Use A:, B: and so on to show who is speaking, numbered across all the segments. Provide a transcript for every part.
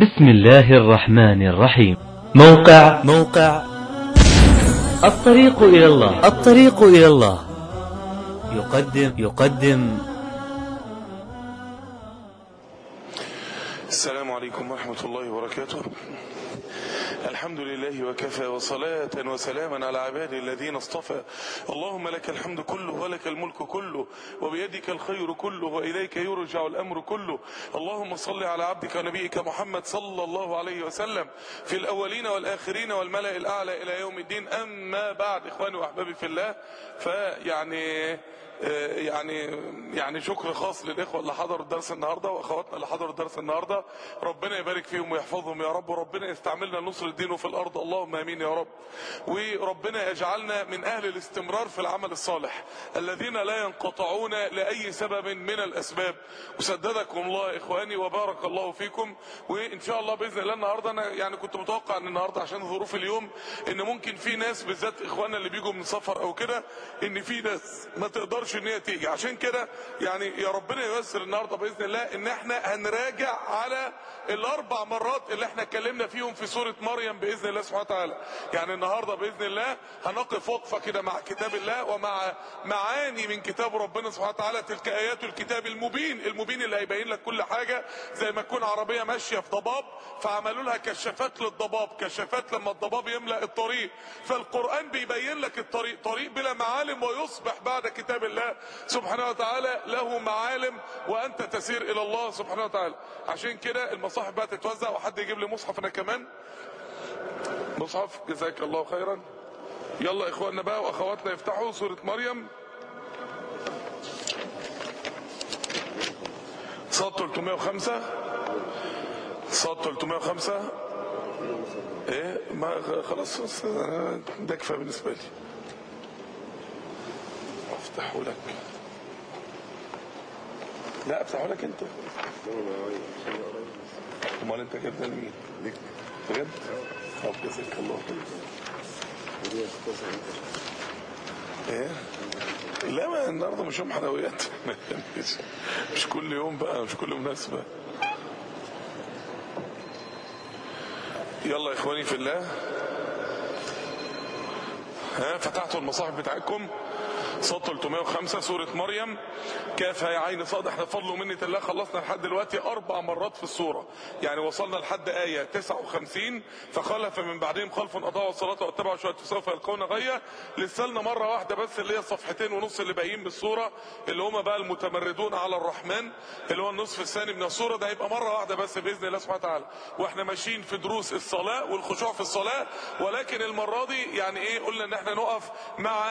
A: بسم الله الرحمن الرحيم موقع
B: موقع
A: الطريق إلى الله
B: الطريق إلى الله يقدم يقدم
C: السلام عليكم ورحمة الله وبركاته الحمد لله وكفى وصلاة وسلاما على عباده الذين اصطفى اللهم لك الحمد كله ولك الملك كله وبيدك الخير كله وإليك يرجع الأمر كله اللهم صل على عبدك ونبيك محمد صلى الله عليه وسلم في الأولين والآخرين والملأ الأعلى إلى يوم الدين أما بعد إخواني وأحبابي في الله فيعني يعني يعني شكر خاص للاخوه اللي حضروا الدرس النهارده واخواتنا اللي حضروا الدرس النهارده ربنا يبارك فيهم ويحفظهم يا رب وربنا يستعملنا نصر الدين في الارض اللهم امين يا رب وربنا يجعلنا من اهل الاستمرار في العمل الصالح الذين لا ينقطعون لاي سبب من الاسباب وسددكم الله اخواني وبارك الله فيكم وان شاء الله باذن الله النهارده انا يعني كنت متوقع ان النهارده عشان ظروف اليوم ان ممكن في ناس بالذات اخواننا اللي بيجوا من سفر او كده ان في ناس ما تقدرش ان هي تيجي عشان كده يعني يا ربنا ييسر النهارده باذن الله ان احنا هنراجع على الاربع مرات اللي احنا اتكلمنا فيهم في سوره مريم باذن الله سبحانه وتعالى يعني النهارده باذن الله هنقف وقفه كده مع كتاب الله ومع معاني من كتاب ربنا سبحانه وتعالى تلك ايات الكتاب المبين المبين اللي هيبين لك كل حاجه زي ما تكون عربيه ماشيه في ضباب فعملوا لها كشافات للضباب كشافات لما الضباب يملا الطريق فالقران بيبين لك الطريق طريق بلا معالم ويصبح بعد كتاب الله سبحانه وتعالى له معالم وانت تسير الى الله سبحانه وتعالى عشان كده المصاحف بقى تتوزع وحد يجيب لي مصحف انا كمان مصحف جزاك الله خيرا يلا اخواننا بقى واخواتنا يفتحوا سورة مريم صاد 305 صاد 305 ايه ما خلاص ده كفايه بالنسبه لي افتحه لك لا افتحه لك انت امال انت جايب ده لمين؟ ليك بجد؟ طب جزاك الله خير ايه؟ لا ما النهارده مش يوم حلويات مش, مش كل يوم بقى مش كل مناسبه يلا يا اخواني في الله ها فتحتوا المصاحف بتاعتكم صاد 305 سورة مريم كاف هي عين صاد احنا بفضل ومنة الله خلصنا لحد دلوقتي أربع مرات في السورة يعني وصلنا لحد آية 59 فخلف من بعدهم خلف أضاعوا الصلاة واتبعوا شوية سوف يلقون غية لسه لنا مرة واحدة بس اللي هي الصفحتين ونص اللي باقيين بالسورة اللي هم بقى المتمردون على الرحمن اللي هو النصف الثاني من السورة ده هيبقى مرة واحدة بس بإذن الله سبحانه وتعالى واحنا ماشيين في دروس الصلاة والخشوع في الصلاة ولكن المرة دي يعني ايه قلنا ان احنا نقف مع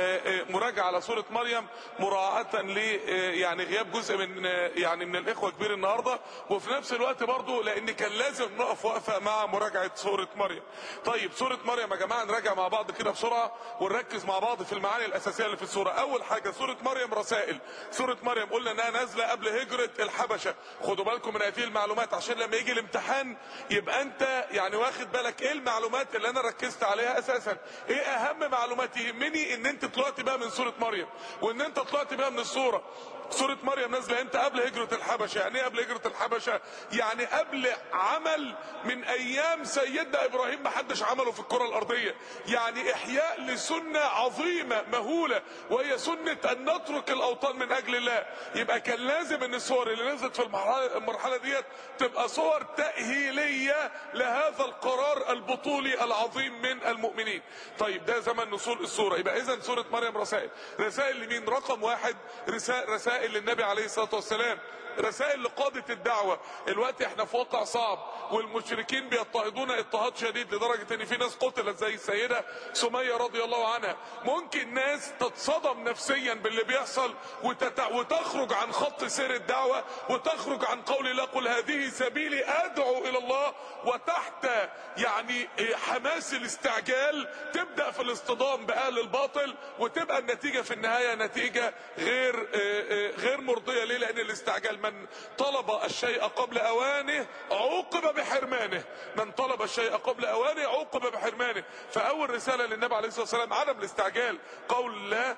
C: مراجعة على سورة مريم مراعاة ل يعني غياب جزء من يعني من الاخوة كبير النهاردة وفي نفس الوقت برضو لان كان لازم نقف وقفة مع مراجعة سورة مريم طيب سورة مريم يا جماعة نراجع مع بعض كده بسرعة ونركز مع بعض في المعاني الاساسية اللي في السورة اول حاجة سورة مريم رسائل سورة مريم قلنا انها نازلة قبل هجرة الحبشة خدوا بالكم من هذه المعلومات عشان لما يجي الامتحان يبقى انت يعني واخد بالك ايه المعلومات اللي انا ركزت عليها اساسا ايه اهم معلومات يهمني ان انت طلعت بقى من سورة مريم وان انت طلعت بقى من الصورة سورة مريم نازلة امتى قبل هجرة الحبشة يعني ايه قبل هجرة الحبشة يعني قبل عمل من ايام سيدنا ابراهيم ما حدش عمله في الكرة الارضية يعني احياء لسنة عظيمة مهولة وهي سنة ان نترك الاوطان من اجل الله يبقى كان لازم ان الصور اللي نزلت في المرحلة, المرحلة ديت تبقى صور تأهيلية لهذا القرار البطولي العظيم من المؤمنين طيب ده زمن نزول السورة يبقى اذا سورة مريم رسائل رسائل لمين رقم واحد رسائل, رسائل للنبي عليه الصلاة والسلام رسائل لقادة الدعوة الوقت احنا في واقع صعب والمشركين بيضطهدون اضطهاد شديد لدرجة ان في ناس قتلت زي السيدة سمية رضي الله عنها ممكن ناس تتصدم نفسيا باللي بيحصل وتت... وتخرج عن خط سير الدعوة وتخرج عن قول الله قل هذه سبيلي ادعو الى الله وتحت يعني حماس الاستعجال تبدأ في الاصطدام بأهل الباطل وتبقى النتيجة في النهاية نتيجة غير غير مرضية ليه لان الاستعجال من طلب الشيء قبل اوانه عوقب بحرمانه من طلب الشيء قبل اوانه عوقب بحرمانه فاول رسالة للنبي عليه الصلاة والسلام عدم الاستعجال قول الله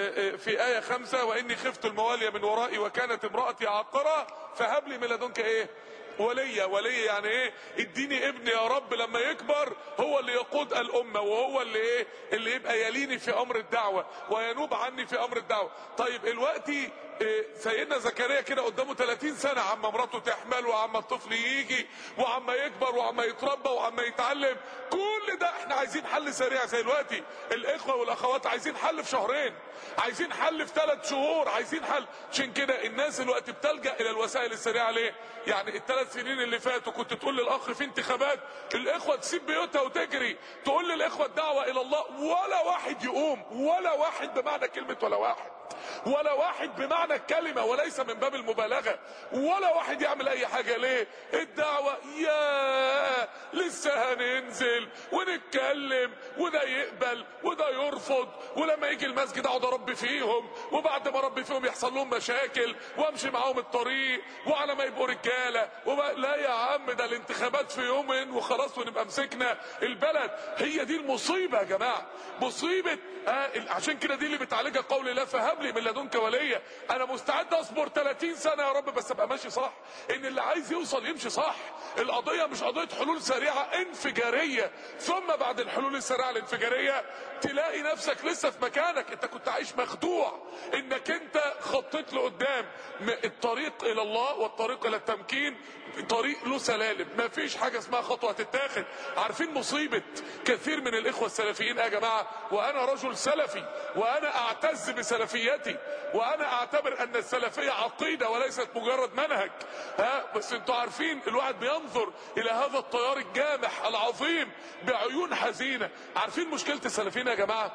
C: في آية خمسة واني خفت الموالي من ورائي وكانت امرأتي عاقرة فهب لي من لدنك ايه ولي ولي يعني ايه اديني ابن يا رب لما يكبر هو اللي يقود الامه وهو اللي ايه اللي يبقى يليني في امر الدعوه وينوب عني في امر الدعوه طيب الوقتي إيه سيدنا زكريا كده قدامه 30 سنه عما مراته تحمل وعما الطفل يجي وعما يكبر وعما يتربى وعما يتعلم كل ده احنا عايزين حل سريع زي دلوقتي الاخوه والاخوات عايزين حل في شهرين عايزين حل في ثلاث شهور عايزين حل عشان كده الناس دلوقتي بتلجا الى الوسائل السريعه ليه يعني الثلاث سنين اللي فاتوا كنت تقول للاخ في انتخابات الاخوه تسيب بيوتها وتجري تقول للاخوه الدعوه الى الله ولا واحد يقوم ولا واحد بمعنى كلمه ولا واحد ولا واحد بمعنى الكلمة وليس من باب المبالغة ولا واحد يعمل اي حاجة ليه الدعوة يا لسه هننزل ونتكلم وده يقبل وده يرفض ولما يجي المسجد اقعد اربي فيهم وبعد ما اربي فيهم يحصل لهم مشاكل وامشي معاهم الطريق وعلى ما يبقوا رجالة وبقى لا يا عم ده الانتخابات في يومين وخلاص ونبقى مسكنا البلد هي دي المصيبة يا جماعة مصيبة آه عشان كده دي اللي بتعالجها قول الله فهب لي من لدنك وليا انا مستعد اصبر 30 سنه يا رب بس ابقى ماشي صح ان اللي عايز يوصل يمشي صح القضيه مش قضيه حلول سريعه انفجاريه ثم بعد الحلول السريعه الانفجاريه تلاقي نفسك لسه في مكانك انت كنت عايش مخدوع انك انت خطيت لقدام الطريق الى الله والطريق الى التمكين طريق له سلالم ما فيش حاجه اسمها خطوه تتاخد عارفين مصيبه كثير من الاخوه السلفيين يا جماعه وانا رجل سلفي وانا اعتز بسلفيتي وانا اعتبر ان السلفيه عقيده وليست مجرد منهج ها بس انتوا عارفين الواحد بينظر الى هذا التيار الجامح العظيم بعيون حزينه عارفين مشكله السلفيين يا جماعه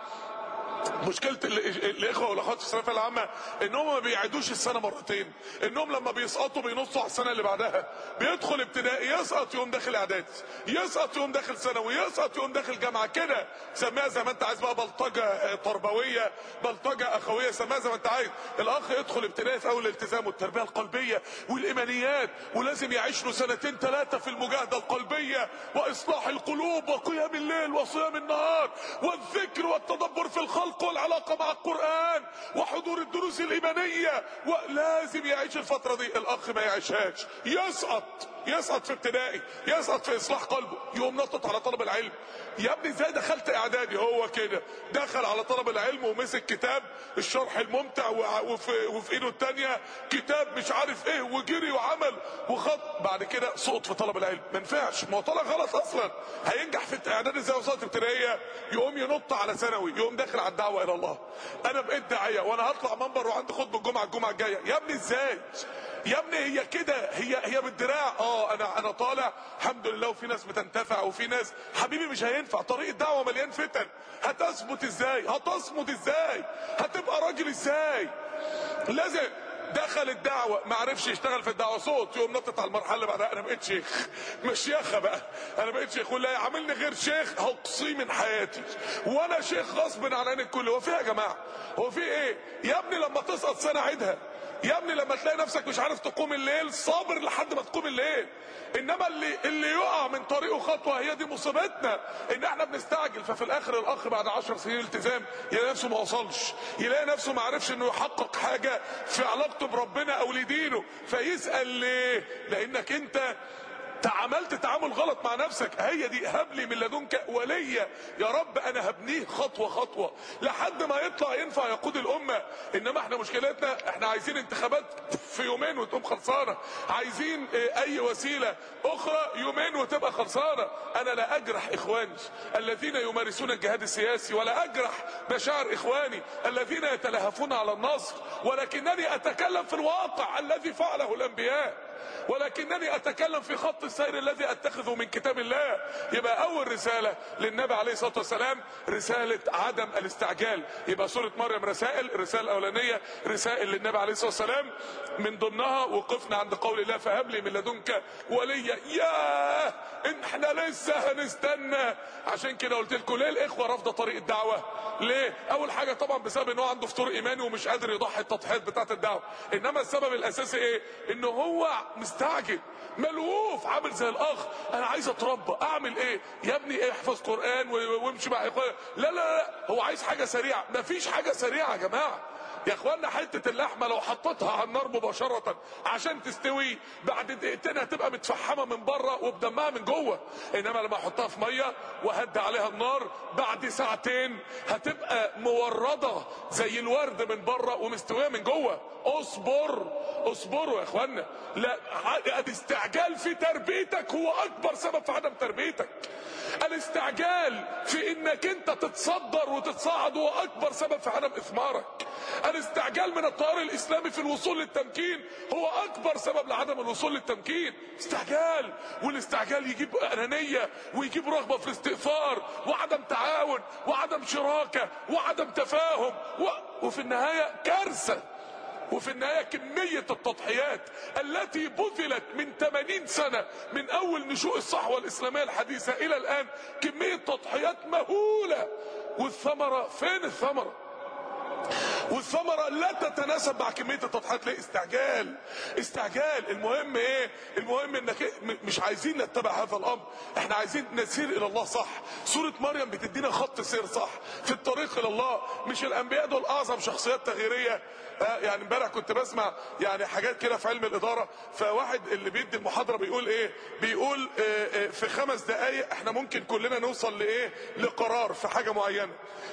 C: مشكله الاخوه والاخوات في الثانويه العامه انهم ما بيعيدوش السنه مرتين انهم لما بيسقطوا بينصوا على السنه اللي بعدها بيدخل ابتدائي يسقط يوم داخل اعدادي يسقط يوم داخل ثانوي يسقط يوم داخل جامعه كده سميها زي ما انت عايز بقى بلطجه تربويه بلطجه اخويه سميها زي ما انت عايز الاخ يدخل ابتدائي في اول الالتزام والتربيه القلبيه والايمانيات ولازم يعيش له سنتين ثلاثه في المجاهده القلبيه واصلاح القلوب وقيام الليل وصيام النهار والذكر والتدبر في الخلق والعلاقة مع القرآن وحضور الدروس الإيمانية ولازم يعيش الفترة دي الأخ ما يعيشهاش يسقط يسقط في ابتدائي يسقط في إصلاح قلبه يقوم نطط على طلب العلم يا ابني ازاي دخلت إعدادي هو كده دخل على طلب العلم ومسك كتاب الشرح الممتع وفي, وفي إيده التانية كتاب مش عارف إيه وجري وعمل وخط بعد كده سقط في طلب العلم ما ينفعش ما هو طلع غلط أصلا هينجح في إعدادي ازاي وصلت ابتدائية يقوم ينط على ثانوي يقوم داخل على الدعوه الى الله انا بقيت داعيه وانا هطلع منبر وعندي خطبه الجمعه الجمعه الجايه يا ابني ازاي يا ابني هي كده هي هي بالدراع اه انا انا طالع الحمد لله وفي ناس بتنتفع وفي ناس حبيبي مش هينفع طريق الدعوه مليان فتن هتثبت ازاي هتصمد ازاي هتبقى راجل ازاي لازم دخل الدعوة ما عرفش يشتغل في الدعوة صوت يقوم نطت على المرحلة اللي بعدها انا بقيت شيخ مش شيخة بقى انا بقيت شيخ ولا يعاملني غير شيخ هقصيه من حياتي وانا شيخ غصب عن عين الكل هو في يا جماعة هو في ايه يا ابني لما تسقط سنة عيدها يا ابني لما تلاقي نفسك مش عارف تقوم الليل صابر لحد ما تقوم الليل انما اللي اللي يقع من طريقه خطوه هي دي مصيبتنا ان احنا بنستعجل ففي الاخر الاخ بعد 10 سنين التزام يلاقي نفسه ما وصلش يلاقي نفسه ما عرفش انه يحقق حاجه في علاقته بربنا او لدينه فيسال ليه لانك انت تعاملت تعامل غلط مع نفسك هي دي هب لي من لدنك وليا يا رب انا هبنيه خطوه خطوه لحد ما يطلع ينفع يقود الامه انما احنا مشكلتنا احنا عايزين انتخابات في يومين وتقوم خلصانه عايزين اي وسيله اخرى يومين وتبقى خلصانه انا لا اجرح اخواني الذين يمارسون الجهاد السياسي ولا اجرح مشاعر اخواني الذين يتلهفون على النصر ولكنني اتكلم في الواقع الذي فعله الانبياء ولكنني اتكلم في خط السير الذي اتخذه من كتاب الله يبقى اول رساله للنبي عليه الصلاه والسلام رساله عدم الاستعجال يبقى سوره مريم رسائل الرساله الاولانيه رسائل للنبي عليه الصلاه والسلام من ضمنها وقفنا عند قول الله فهب لي من لدنك وليا يا ان احنا لسه هنستنى عشان كده قلت لكم ليه الاخوه رافضه طريق الدعوه ليه اول حاجه طبعا بسبب ان هو عنده فطور ايماني ومش قادر يضحي التضحيات بتاعه الدعوه انما السبب الاساسي ايه ان هو مستعجل ملهوف عامل زي الاخ انا عايز اتربى اعمل ايه يا ابني ايه احفظ قران وامشي مع اخوان لا لا لا هو عايز حاجه سريعه مفيش حاجه سريعه يا جماعه يا اخوانا حته اللحمه لو حطيتها على النار مباشره عشان تستوي بعد دقيقتين هتبقى متفحمه من بره وبدمها من جوه انما لما احطها في ميه وهدي عليها النار بعد ساعتين هتبقى مورده زي الورد من بره ومستويه من جوه اصبر اصبروا يا اخوانا لا الاستعجال في تربيتك هو اكبر سبب في عدم تربيتك الاستعجال في انك انت تتصدر وتتصاعد هو اكبر سبب في عدم اثمارك الاستعجال من التيار الاسلامي في الوصول للتمكين هو اكبر سبب لعدم الوصول للتمكين استعجال والاستعجال يجيب انانيه ويجيب رغبه في الاستئثار وعدم تعاون وعدم شراكه وعدم تفاهم و... وفي النهايه كارثه وفي النهاية كمية التضحيات التي بذلت من 80 سنة من أول نشوء الصحوة الإسلامية الحديثة إلى الآن كمية تضحيات مهولة والثمرة فين الثمرة والثمرة لا تتناسب مع كمية التضحيات ليه استعجال استعجال المهم ايه المهم انك إيه؟ مش عايزين نتبع هذا الامر احنا عايزين نسير الى الله صح سورة مريم بتدينا خط سير صح في الطريق الى الله مش الانبياء دول اعظم شخصيات تغييرية آه يعني امبارح كنت بسمع يعني حاجات كده في علم الادارة فواحد اللي بيدي المحاضرة بيقول ايه بيقول آه آه في خمس دقايق احنا ممكن كلنا نوصل لايه لقرار في حاجة معينة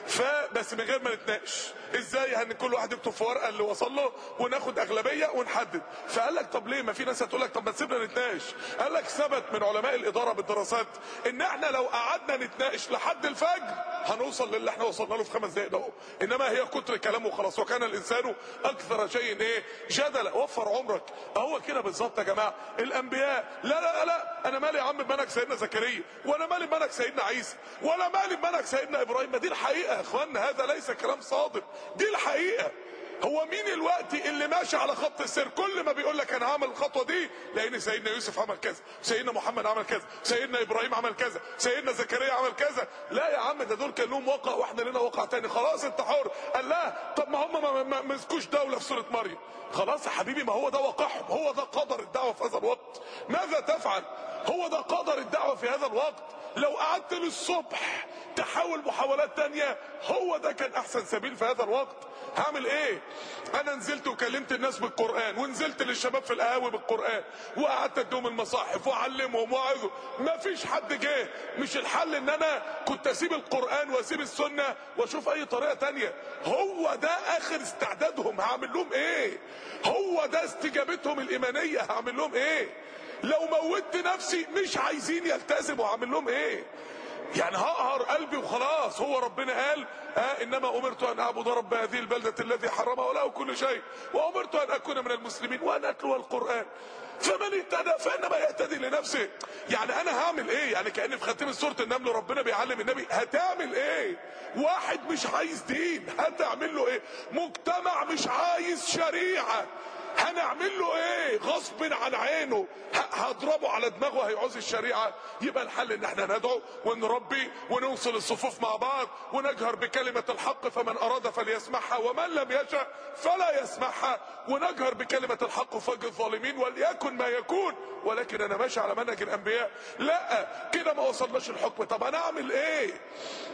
C: فبس من غير ما نتناقش ازاي ان كل واحد يكتب في ورقه اللي وصل له وناخد اغلبيه ونحدد فقال لك طب ليه ما في ناس هتقول لك طب ما تسيبنا نتناقش قال لك ثبت من علماء الاداره بالدراسات ان احنا لو قعدنا نتناقش لحد الفجر هنوصل للي احنا وصلنا له في خمس دقائق ده انما هي كتر كلام وخلاص وكان الانسان اكثر شيء ايه جدلا وفر عمرك اهو كده بالظبط يا جماعه الانبياء لا لا لا انا مالي يا عم بمنهج سيدنا زكريا ولا مالي بمنهج سيدنا عيسى ولا مالي بمنهج سيدنا ابراهيم ما دي الحقيقه يا اخوانا هذا ليس كلام صادق دي الحقيقه هو مين الوقت اللي ماشي على خط السير كل ما بيقول لك انا هعمل الخطوه دي لان سيدنا يوسف عمل كذا سيدنا محمد عمل كذا سيدنا ابراهيم عمل كذا سيدنا زكريا عمل كذا لا يا عم ده دول كان لهم واقع واحنا لنا واقع تاني خلاص انت حر قال لا طب ما هم ما- ما ما مسكوش دوله في سوره مريم خلاص يا حبيبي ما هو ده واقعهم هو ده قدر الدعوه في هذا الوقت ماذا تفعل هو ده قدر الدعوه في هذا الوقت لو قعدت للصبح تحاول محاولات تانية هو ده كان احسن سبيل في هذا الوقت هعمل ايه انا نزلت وكلمت الناس بالقرآن ونزلت للشباب في القهاوي بالقرآن وقعدت اديهم المصاحف واعلمهم واعظهم ما فيش حد جه مش الحل ان انا كنت اسيب القرآن واسيب السنة واشوف اي طريقة تانية هو ده اخر استعدادهم هعمل لهم ايه هو ده استجابتهم الايمانية هعمل لهم ايه لو موتت نفسي مش عايزين يلتزموا هعمل لهم ايه يعني هقهر قلبي وخلاص هو ربنا قال آه انما امرت ان اعبد رب هذه البلده الذي حرمها وله كل شيء وامرت ان اكون من المسلمين وان اتلو القران فمن اهتدى فانما يهتدي لنفسه يعني انا هعمل ايه يعني كان في خاتمه سوره النمل ربنا بيعلم النبي هتعمل ايه واحد مش عايز دين هتعمل له ايه مجتمع مش عايز شريعه هنعمل له ايه غصب عن عينه ه- هضربه على دماغه هيعوز الشريعه يبقى الحل ان احنا ندعو ونربي ونوصل الصفوف مع بعض ونجهر بكلمه الحق فمن اراد فليسمعها ومن لم يشأ فلا يسمعها ونجهر بكلمه الحق فوق الظالمين وليكن ما يكون ولكن انا ماشي على منهج الانبياء لا كده ما وصلناش الحكم طب انا اعمل ايه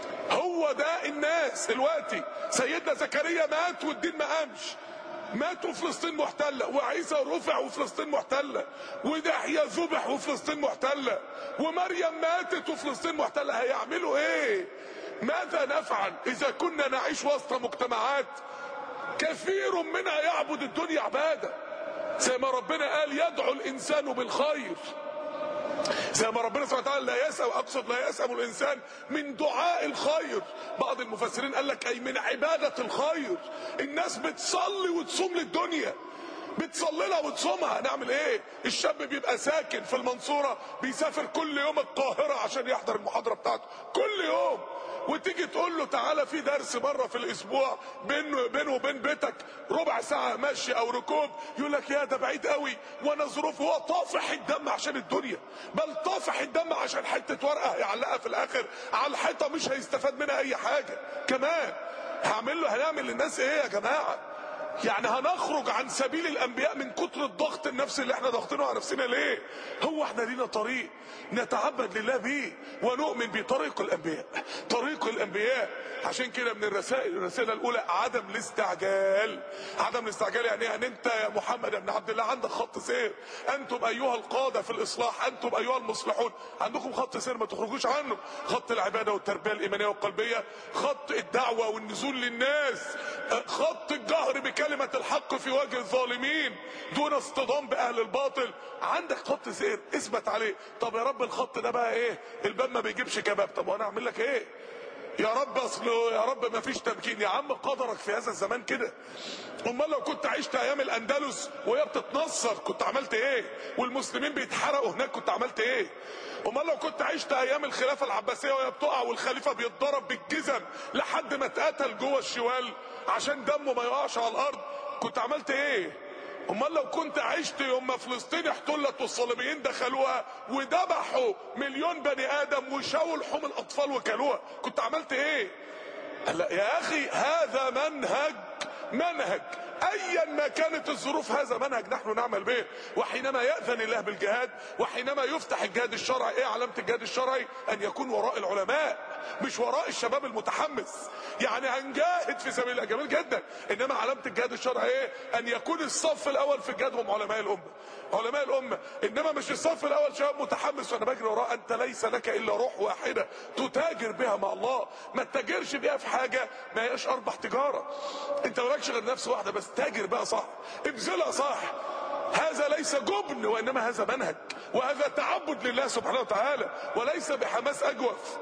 C: هو ده الناس دلوقتي سيدنا زكريا مات والدين ما قامش ماتوا فلسطين محتلة وعيسى رفع وفلسطين محتلة ودحية ذبح وفلسطين محتلة ومريم ماتت وفلسطين محتلة هيعملوا ايه ماذا نفعل اذا كنا نعيش وسط مجتمعات كثير منها يعبد الدنيا عبادة زي ما ربنا قال يدعو الانسان بالخير زي ما ربنا سبحانه وتعالى لا يسأم اقصد لا يسأم الانسان من دعاء الخير بعض المفسرين قال لك اي من عبادة الخير الناس بتصلي وتصوم للدنيا بتصلي لها وتصومها نعمل ايه الشاب بيبقى ساكن في المنصورة بيسافر كل يوم القاهرة عشان يحضر المحاضرة بتاعته كل يوم وتيجي تقول له تعالى في درس مرة في الاسبوع بينه بينه وبين بيتك ربع ساعة مشي او ركوب يقول لك يا ده بعيد قوي وانا ظروفي هو طافح الدم عشان الدنيا بل طافح الدم عشان حتة ورقة هيعلقها في الاخر على الحيطة مش هيستفاد منها اي حاجة كمان هعمل له هنعمل للناس ايه يا جماعة يعني هنخرج عن سبيل الانبياء من كتر الضغط النفسي اللي احنا ضاغطينه على نفسنا ليه هو احنا لينا طريق نتعبد لله بيه ونؤمن بطريق الانبياء طريق الانبياء عشان كده من الرسائل الرساله الاولى عدم الاستعجال عدم الاستعجال يعني إيه؟ يعني انت يا محمد يا ابن عبد الله عندك خط سير انتم ايها القاده في الاصلاح انتم ايها المصلحون عندكم خط سير ما تخرجوش عنه خط العباده والتربيه الايمانيه والقلبيه خط الدعوه والنزول للناس خط الجهر بكلمه الحق في وجه الظالمين دون اصطدام باهل الباطل عندك خط سير اثبت عليه طب يا رب الخط ده بقى ايه الباب ما بيجيبش كباب طب وانا اعمل لك ايه يا رب اصل يا رب ما فيش تمكين يا عم قدرك في هذا الزمان كده امال لو كنت عشت ايام الاندلس وهي بتتنصر كنت عملت ايه والمسلمين بيتحرقوا هناك كنت عملت ايه امال لو كنت عشت ايام الخلافه العباسيه وهي بتقع والخليفه بيتضرب بالجزم لحد ما اتقتل جوه الشوال عشان دمه ما يقعش على الارض كنت عملت ايه امال لو كنت عشت يوم ما فلسطين احتلت والصليبيين دخلوها وذبحوا مليون بني ادم وشووا لحوم الاطفال وكلوها كنت عملت ايه قال لا يا اخي هذا منهج منهج ايا ما كانت الظروف هذا منهج نحن نعمل به وحينما ياذن الله بالجهاد وحينما يفتح الجهاد الشرعي ايه علامه الجهاد الشرعي ان يكون وراء العلماء مش وراء الشباب المتحمس يعني هنجاهد في سبيل الله جميل جدا انما علامه الجهاد الشرعي ايه ان يكون الصف الاول في الجهاد هم علماء الامه علماء الامه انما مش الصف الاول شباب متحمس وانا بجري وراه انت ليس لك الا روح واحده تتاجر بها مع الله ما تتاجرش بيها في حاجه ما هياش اربح تجاره انت مالكش غير نفس واحده بس تاجر بقى صح ابذلها صح هذا ليس جبن وانما هذا منهج وهذا تعبد لله سبحانه وتعالى وليس بحماس اجوف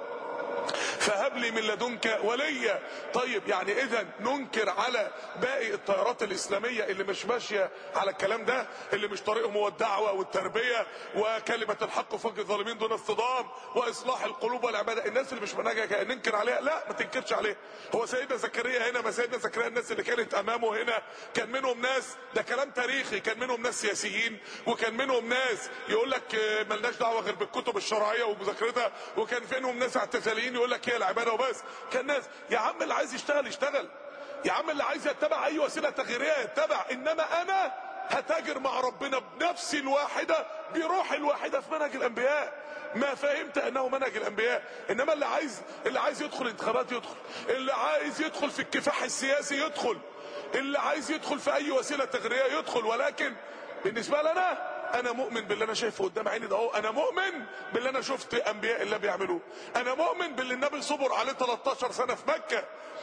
C: فهب لي من لدنك وليا طيب يعني اذا ننكر على باقي التيارات الاسلاميه اللي مش ماشيه على الكلام ده اللي مش طريقهم هو الدعوه والتربيه وكلمه الحق فوق الظالمين دون اصطدام واصلاح القلوب والعباده الناس اللي مش منهجها ننكر عليها لا ما تنكرش عليها هو سيدنا زكريا هنا ما سيدنا زكريا الناس اللي كانت امامه هنا كان منهم ناس ده كلام تاريخي كان منهم ناس سياسيين وكان منهم ناس يقول لك ملناش دعوه غير بالكتب الشرعيه ومذاكرتها وكان فينهم ناس اعتزاليين يقول لك هي العباده وبس كان ناس يا عم اللي عايز يشتغل يشتغل يا عم اللي عايز يتبع اي وسيله تغييريه يتبع انما انا هتاجر مع ربنا بنفسي الواحده بروحي الواحده في منهج الانبياء ما فهمت انه منهج الانبياء انما اللي عايز اللي عايز يدخل انتخابات يدخل اللي عايز يدخل في الكفاح السياسي يدخل اللي عايز يدخل في اي وسيله تغييريه يدخل ولكن بالنسبه لنا انا مؤمن باللي انا شايفه قدام عيني ده اهو انا مؤمن باللي انا شفت انبياء الله بيعملوه انا مؤمن باللي النبي صبر عليه 13 سنه في مكه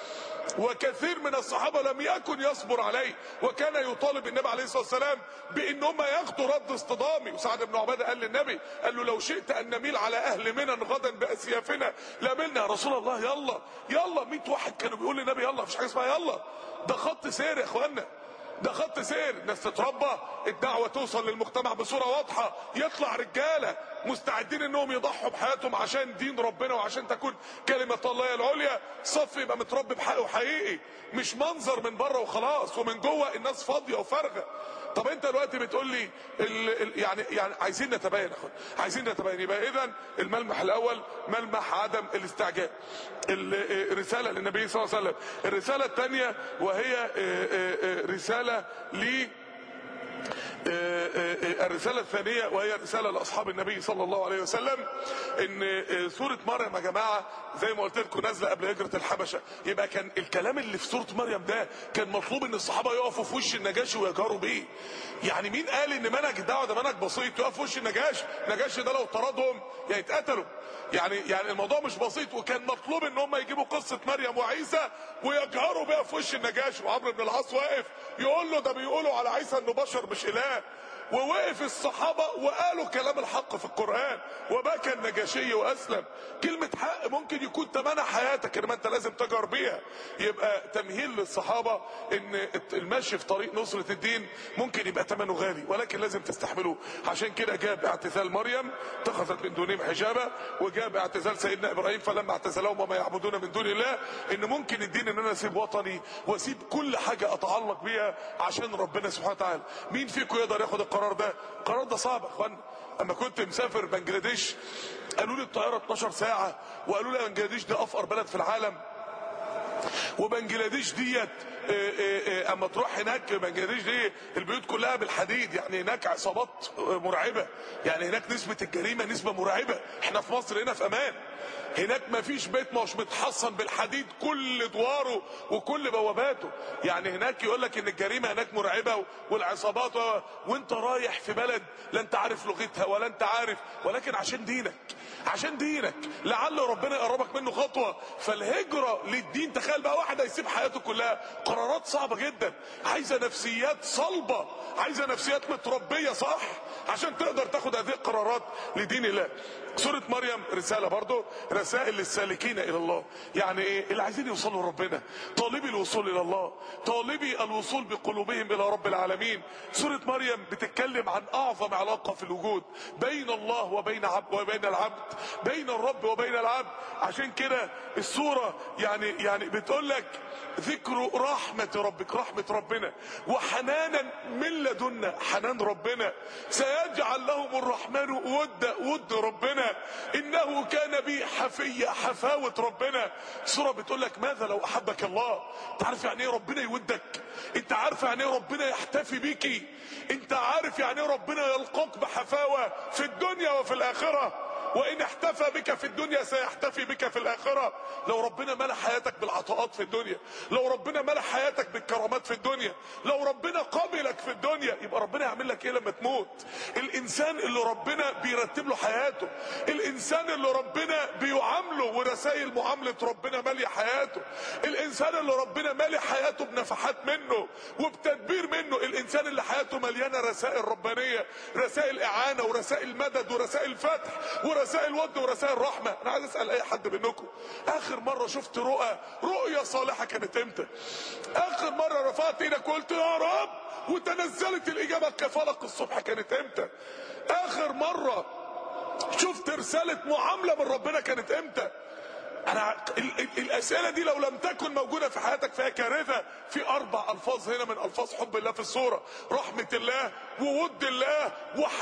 C: وكثير من الصحابه لم يكن يصبر عليه وكان يطالب النبي عليه الصلاه والسلام بان هم ياخدوا رد اصطدامي وسعد بن عباده قال للنبي قال له لو شئت ان نميل على اهل منى غدا باسيافنا لملنا يا رسول الله يلا يلا 100 واحد كانوا بيقول للنبي يلا مفيش حاجه اسمها يلا ده خط سير يا اخوانا ده خط سير الناس تتربى الدعوه توصل للمجتمع بصوره واضحه يطلع رجاله مستعدين انهم يضحوا بحياتهم عشان دين ربنا وعشان تكون كلمه الله العليا صف يبقى متربي بحقه حقيقي مش منظر من بره وخلاص ومن جوه الناس فاضيه وفارغه طب انت دلوقتي بتقول لي ال ال يعني يعني عايزين نتبين يا اخوان عايزين نتبين يبقى اذا الملمح الاول ملمح عدم الاستعجال الرساله للنبي صلى الله عليه وسلم الرساله الثانيه وهي رساله ل الرسالة الثانية وهي رسالة لأصحاب النبي صلى الله عليه وسلم إن سورة مريم يا جماعة زي ما قلت لكم نازلة قبل هجرة الحبشة يبقى كان الكلام اللي في سورة مريم ده كان مطلوب إن الصحابة يقفوا في وش النجاشي ويجاروا بيه يعني مين قال إن منهج الدعوة ده منهج بسيط يقف في وش النجاشي النجاشي ده لو طردهم يا يتقتلوا يعني يعني الموضوع مش بسيط وكان مطلوب ان هم يجيبوا قصه مريم وعيسى ويجهروا بيها في وش النجاشي وعمرو بن العاص واقف يقول له ده بيقولوا على عيسى انه بشر مش اله ووقف الصحابة وقالوا كلام الحق في القرآن وبكى النجاشي وأسلم كلمة حق ممكن يكون تمنى حياتك انما انت لازم تجر بيها يبقى تمهيل للصحابة ان المشي في طريق نصرة الدين ممكن يبقى ثمنه غالي ولكن لازم تستحملوه عشان كده جاب اعتزال مريم اتخذت من دونهم حجابا وجاب اعتزال سيدنا ابراهيم فلما اعتزلهم وما يعبدون من دون الله ان ممكن الدين ان انا اسيب وطني واسيب كل حاجة اتعلق بيها عشان ربنا سبحانه وتعالى مين فيكم يقدر ياخد القرار ده القرار ده صعب يا اخوانا اما كنت مسافر بنجلاديش قالوا لي الطياره 12 ساعه وقالوا لي بنجلاديش ده افقر بلد في العالم وبنجلاديش ديت آه، آه، آه، اما تروح هناك بنجلاديش دي البيوت كلها بالحديد يعني هناك عصابات آه، مرعبه يعني هناك نسبه الجريمه نسبه مرعبه احنا في مصر هنا في امان هناك ما فيش بيت مش متحصن بالحديد كل ادواره وكل بواباته يعني هناك يقول لك ان الجريمه هناك مرعبه و- والعصابات و... وانت رايح في بلد لا انت عارف لغتها ولا انت عارف ولكن عشان دينك عشان دينك لعل ربنا يقربك منه خطوه فالهجره للدين تخيل بقى واحد هيسيب حياته كلها قرارات صعبه جدا عايزه نفسيات صلبه عايزه نفسيات متربيه صح عشان تقدر تاخد هذه القرارات لدين الله سورة مريم رسالة برضو رسائل للسالكين إلى الله يعني إيه اللي عايزين يوصلوا لربنا طالبي الوصول إلى الله طالبي الوصول بقلوبهم إلى رب العالمين سورة مريم بتتكلم عن أعظم علاقة في الوجود بين الله وبين عبد وبين العبد بين الرب وبين العبد عشان كده السورة يعني يعني بتقول لك ذكر رحمة ربك رحمة ربنا وحنانا من لدنا حنان ربنا سيجعل لهم الرحمن ود ود ربنا انه كان بي حفية حفاوة ربنا سورة بتقول لك ماذا لو احبك الله انت عارف يعني ايه ربنا يودك انت عارف يعني ايه ربنا يحتفي بيكي انت عارف يعني ايه ربنا يلقاك بحفاوة في الدنيا وفي الاخرة وان احتفى بك في الدنيا سيحتفي بك في الاخره لو ربنا ملى حياتك بالعطاءات في الدنيا لو ربنا ملى حياتك بالكرامات في الدنيا لو ربنا قبلك في الدنيا يبقى ربنا يعمل لك ايه لما تموت الانسان اللي ربنا بيرتب له حياته الانسان اللي ربنا بيعامله ورسائل معامله ربنا ماليه حياته الانسان اللي ربنا مالي حياته بنفحات منه وبتدبير منه الانسان اللي حياته مليانه رسائل ربانيه رسائل اعانه ورسائل مدد ورسائل فتح ورسائل ود ورسائل رحمه انا عايز اسال اي حد منكم اخر مره شفت رؤى رؤيه صالحه كانت امتى اخر مره رفعت ايدك وقلت يا رب وتنزلت الاجابه كفلق الصبح كانت امتى اخر مره شفت رساله معامله من ربنا كانت امتى انا ال ال الاسئله دي لو لم تكن موجوده في حياتك فهي كارثه في اربع الفاظ هنا من الفاظ حب الله في الصوره رحمه الله وود الله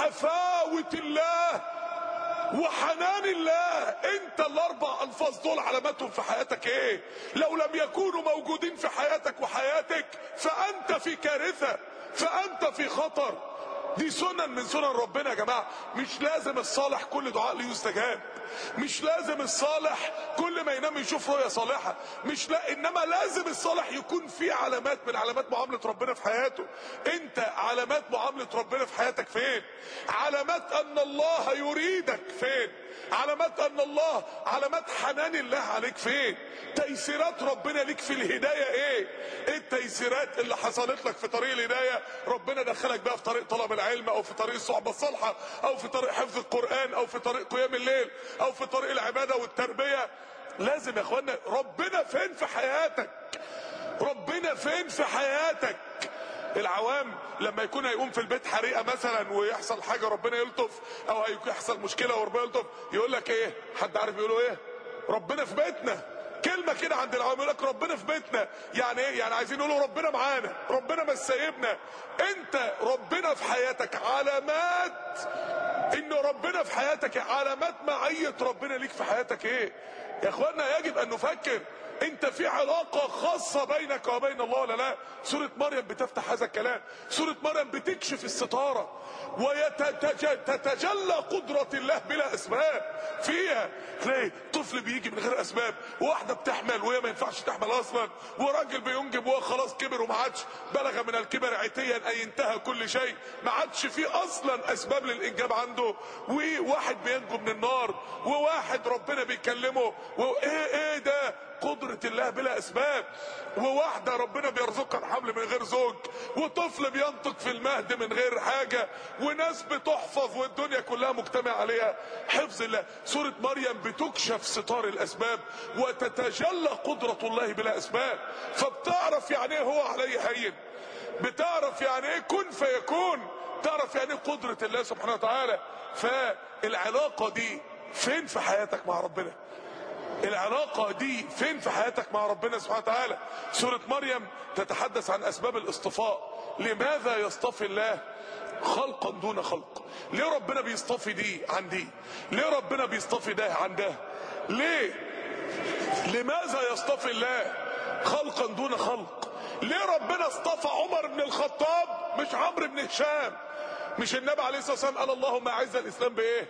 C: وحفاوه الله وحنان الله انت الاربع الفاظ دول علاماتهم في حياتك ايه لو لم يكونوا موجودين في حياتك وحياتك فانت في كارثه فانت في خطر دي سنن من سنن ربنا يا جماعه مش لازم الصالح كل دعاء ليه يستجاب مش لازم الصالح كل ما ينام يشوف رؤيه صالحه مش لا انما لازم الصالح يكون فيه علامات من علامات معامله ربنا في حياته انت علامات معامله ربنا في حياتك فين علامات ان الله يريدك فين علامات ان الله علامات حنان الله عليك فين تيسيرات ربنا ليك في الهدايه ايه ايه التيسيرات اللي حصلت لك في طريق الهدايه ربنا دخلك بقى في طريق طلب العلم او في طريق الصحبه الصالحه او في طريق حفظ القران او في طريق قيام الليل او في طريق العباده والتربيه لازم يا اخوانا ربنا فين في حياتك ربنا فين في حياتك العوام لما يكون هيقوم في البيت حريقه مثلا ويحصل حاجه ربنا يلطف او هيحصل مشكله وربنا يلطف يقول لك ايه حد عارف يقولوا ايه ربنا في بيتنا كلمة كده عند العوام يقول لك ربنا في بيتنا يعني ايه يعني عايزين يقولوا ربنا معانا ربنا مش سايبنا انت ربنا في حياتك علامات ان ربنا في حياتك علامات معية ربنا ليك في حياتك ايه يا اخوانا يجب ان نفكر انت في علاقة خاصة بينك وبين الله ولا لا سورة مريم بتفتح هذا الكلام سورة مريم بتكشف الستارة وتتجلى قدرة الله بلا اسباب فيها تلاقي طفل بيجي من غير اسباب واحدة بتحمل وهي ما ينفعش تحمل اصلا وراجل بينجب وهو خلاص كبر وما عادش بلغ من الكبر عتيا اي انتهى كل شيء ما عادش فيه اصلا اسباب للانجاب عنده وواحد بينجو من النار وواحد ربنا بيكلمه وايه ايه ده قدرة الله بلا اسباب وواحدة ربنا بيرزقها الحمل من غير زوج وطفل بينطق في المهد من غير حاجة وناس بتحفظ والدنيا كلها مجتمع عليها حفظ الله سورة مريم بتكشف ستار الاسباب وتتجلى قدرة الله بلا اسباب فبتعرف يعني ايه هو عليه هين بتعرف يعني ايه كن فيكون تعرف يعني ايه قدرة الله سبحانه وتعالى فالعلاقة دي فين في حياتك مع ربنا العلاقة دي فين في حياتك مع ربنا سبحانه وتعالى سورة مريم تتحدث عن أسباب الاصطفاء لماذا يصطفي الله خلقا دون خلق ليه ربنا بيصطفي دي عن دي ليه ربنا بيصطفي ده عن ده ليه لماذا يصطفي الله خلقا دون خلق ليه ربنا اصطفى عمر بن الخطاب مش عمرو بن هشام مش النبي عليه الصلاه والسلام قال اللهم اعز الاسلام بايه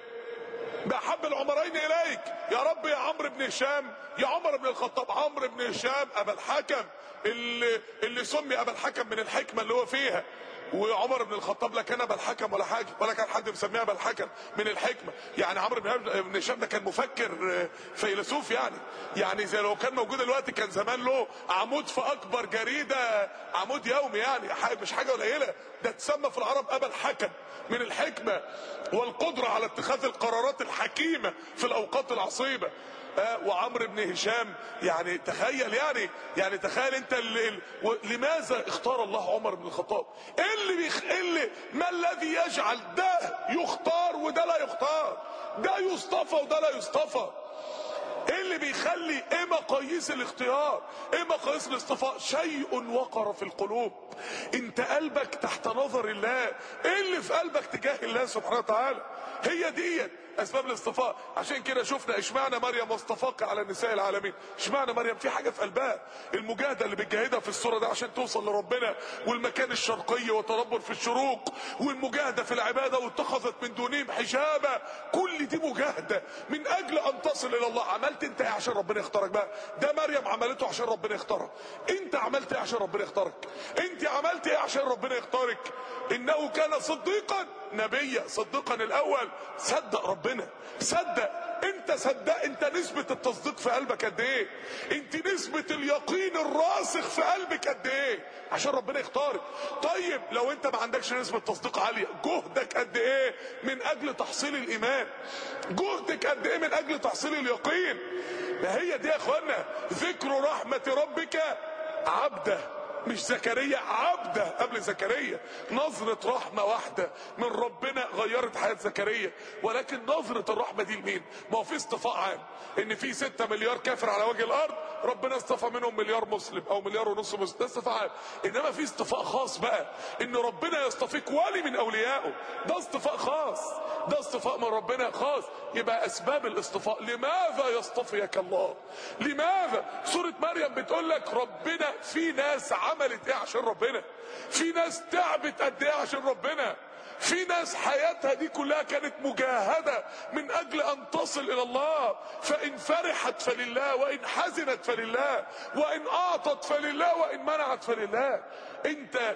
C: باحب العمرين اليك يا رب يا عمرو بن هشام يا عمر بن الخطاب عمرو بن هشام ابا الحكم اللي اللي سمي ابا الحكم من الحكمه اللي هو فيها وعمر بن الخطاب لا كان ابا الحكم ولا حاجه ولا كان حد مسميه ابا الحكم من الحكمه يعني عمرو بن هشام ده كان مفكر فيلسوف يعني يعني زي لو كان موجود دلوقتي كان زمان له عمود في اكبر جريده عمود يومي يعني مش حاجه قليله ده تسمى في العرب ابا الحكم من الحكمه والقدره على اتخاذ القرارات الحكيمه في الاوقات العصيبه آه وعمرو بن هشام يعني تخيل يعني يعني تخيل انت اللي لماذا اختار الله عمر بن الخطاب ايه اللي بيخ... إيه اللي ما الذي يجعل ده يختار وده لا يختار ده يصطفى وده لا يصطفى ايه اللي بيخلي ايه مقاييس الاختيار ايه مقاييس الاصطفاء شيء وقر في القلوب انت قلبك تحت نظر الله ايه اللي في قلبك تجاه الله سبحانه وتعالى هي دي اسباب الاصطفاء عشان كده شفنا اشمعنى مريم واصطفاك على نساء العالمين اشمعنى مريم في حاجه في قلبها المجاهده اللي بتجاهدها في الصوره ده عشان توصل لربنا والمكان الشرقي وتدبر في الشروق والمجاهده في العباده واتخذت من دونهم حجابا كل دي مجاهده من اجل ان تصل الى الله عملت انت ايه عشان ربنا يختارك بقى ده مريم عملته عشان ربنا يختارها انت عملت ايه عشان ربنا يختارك انت عملت ايه عشان ربنا يختارك انه كان صديقا نبيا صديقا الاول صدق ربنا صدق انت صدق انت نسبة التصديق في قلبك قد ايه انت نسبة اليقين الراسخ في قلبك قد ايه عشان ربنا يختارك طيب لو انت ما عندكش نسبة تصديق عالية جهدك قد ايه من اجل تحصيل الايمان جهدك قد ايه من اجل تحصيل اليقين ما هي دي يا اخوانا ذكر رحمة ربك عبده مش زكريا عبده قبل زكريا نظرة رحمة واحدة من ربنا غيرت حياة زكريا ولكن نظرة الرحمة دي لمين ما هو في اصطفاء عام ان في ستة مليار كافر على وجه الارض ربنا اصطفى منهم مليار مسلم او مليار ونص مسلم ده اصطفاء عام انما في اصطفاء خاص بقى ان ربنا يصطفيك ولي من اوليائه ده اصطفاء خاص ده اصطفاء من ربنا خاص يبقى اسباب الاصطفاء لماذا يصطفيك الله لماذا سورة مريم بتقول لك ربنا في ناس عملت ايه عشان ربنا في ناس تعبت قد ايه عشان ربنا في ناس حياتها دي كلها كانت مجاهدة من اجل ان تصل الى الله فان فرحت فلله وان حزنت فلله وان اعطت فلله وان منعت فلله انت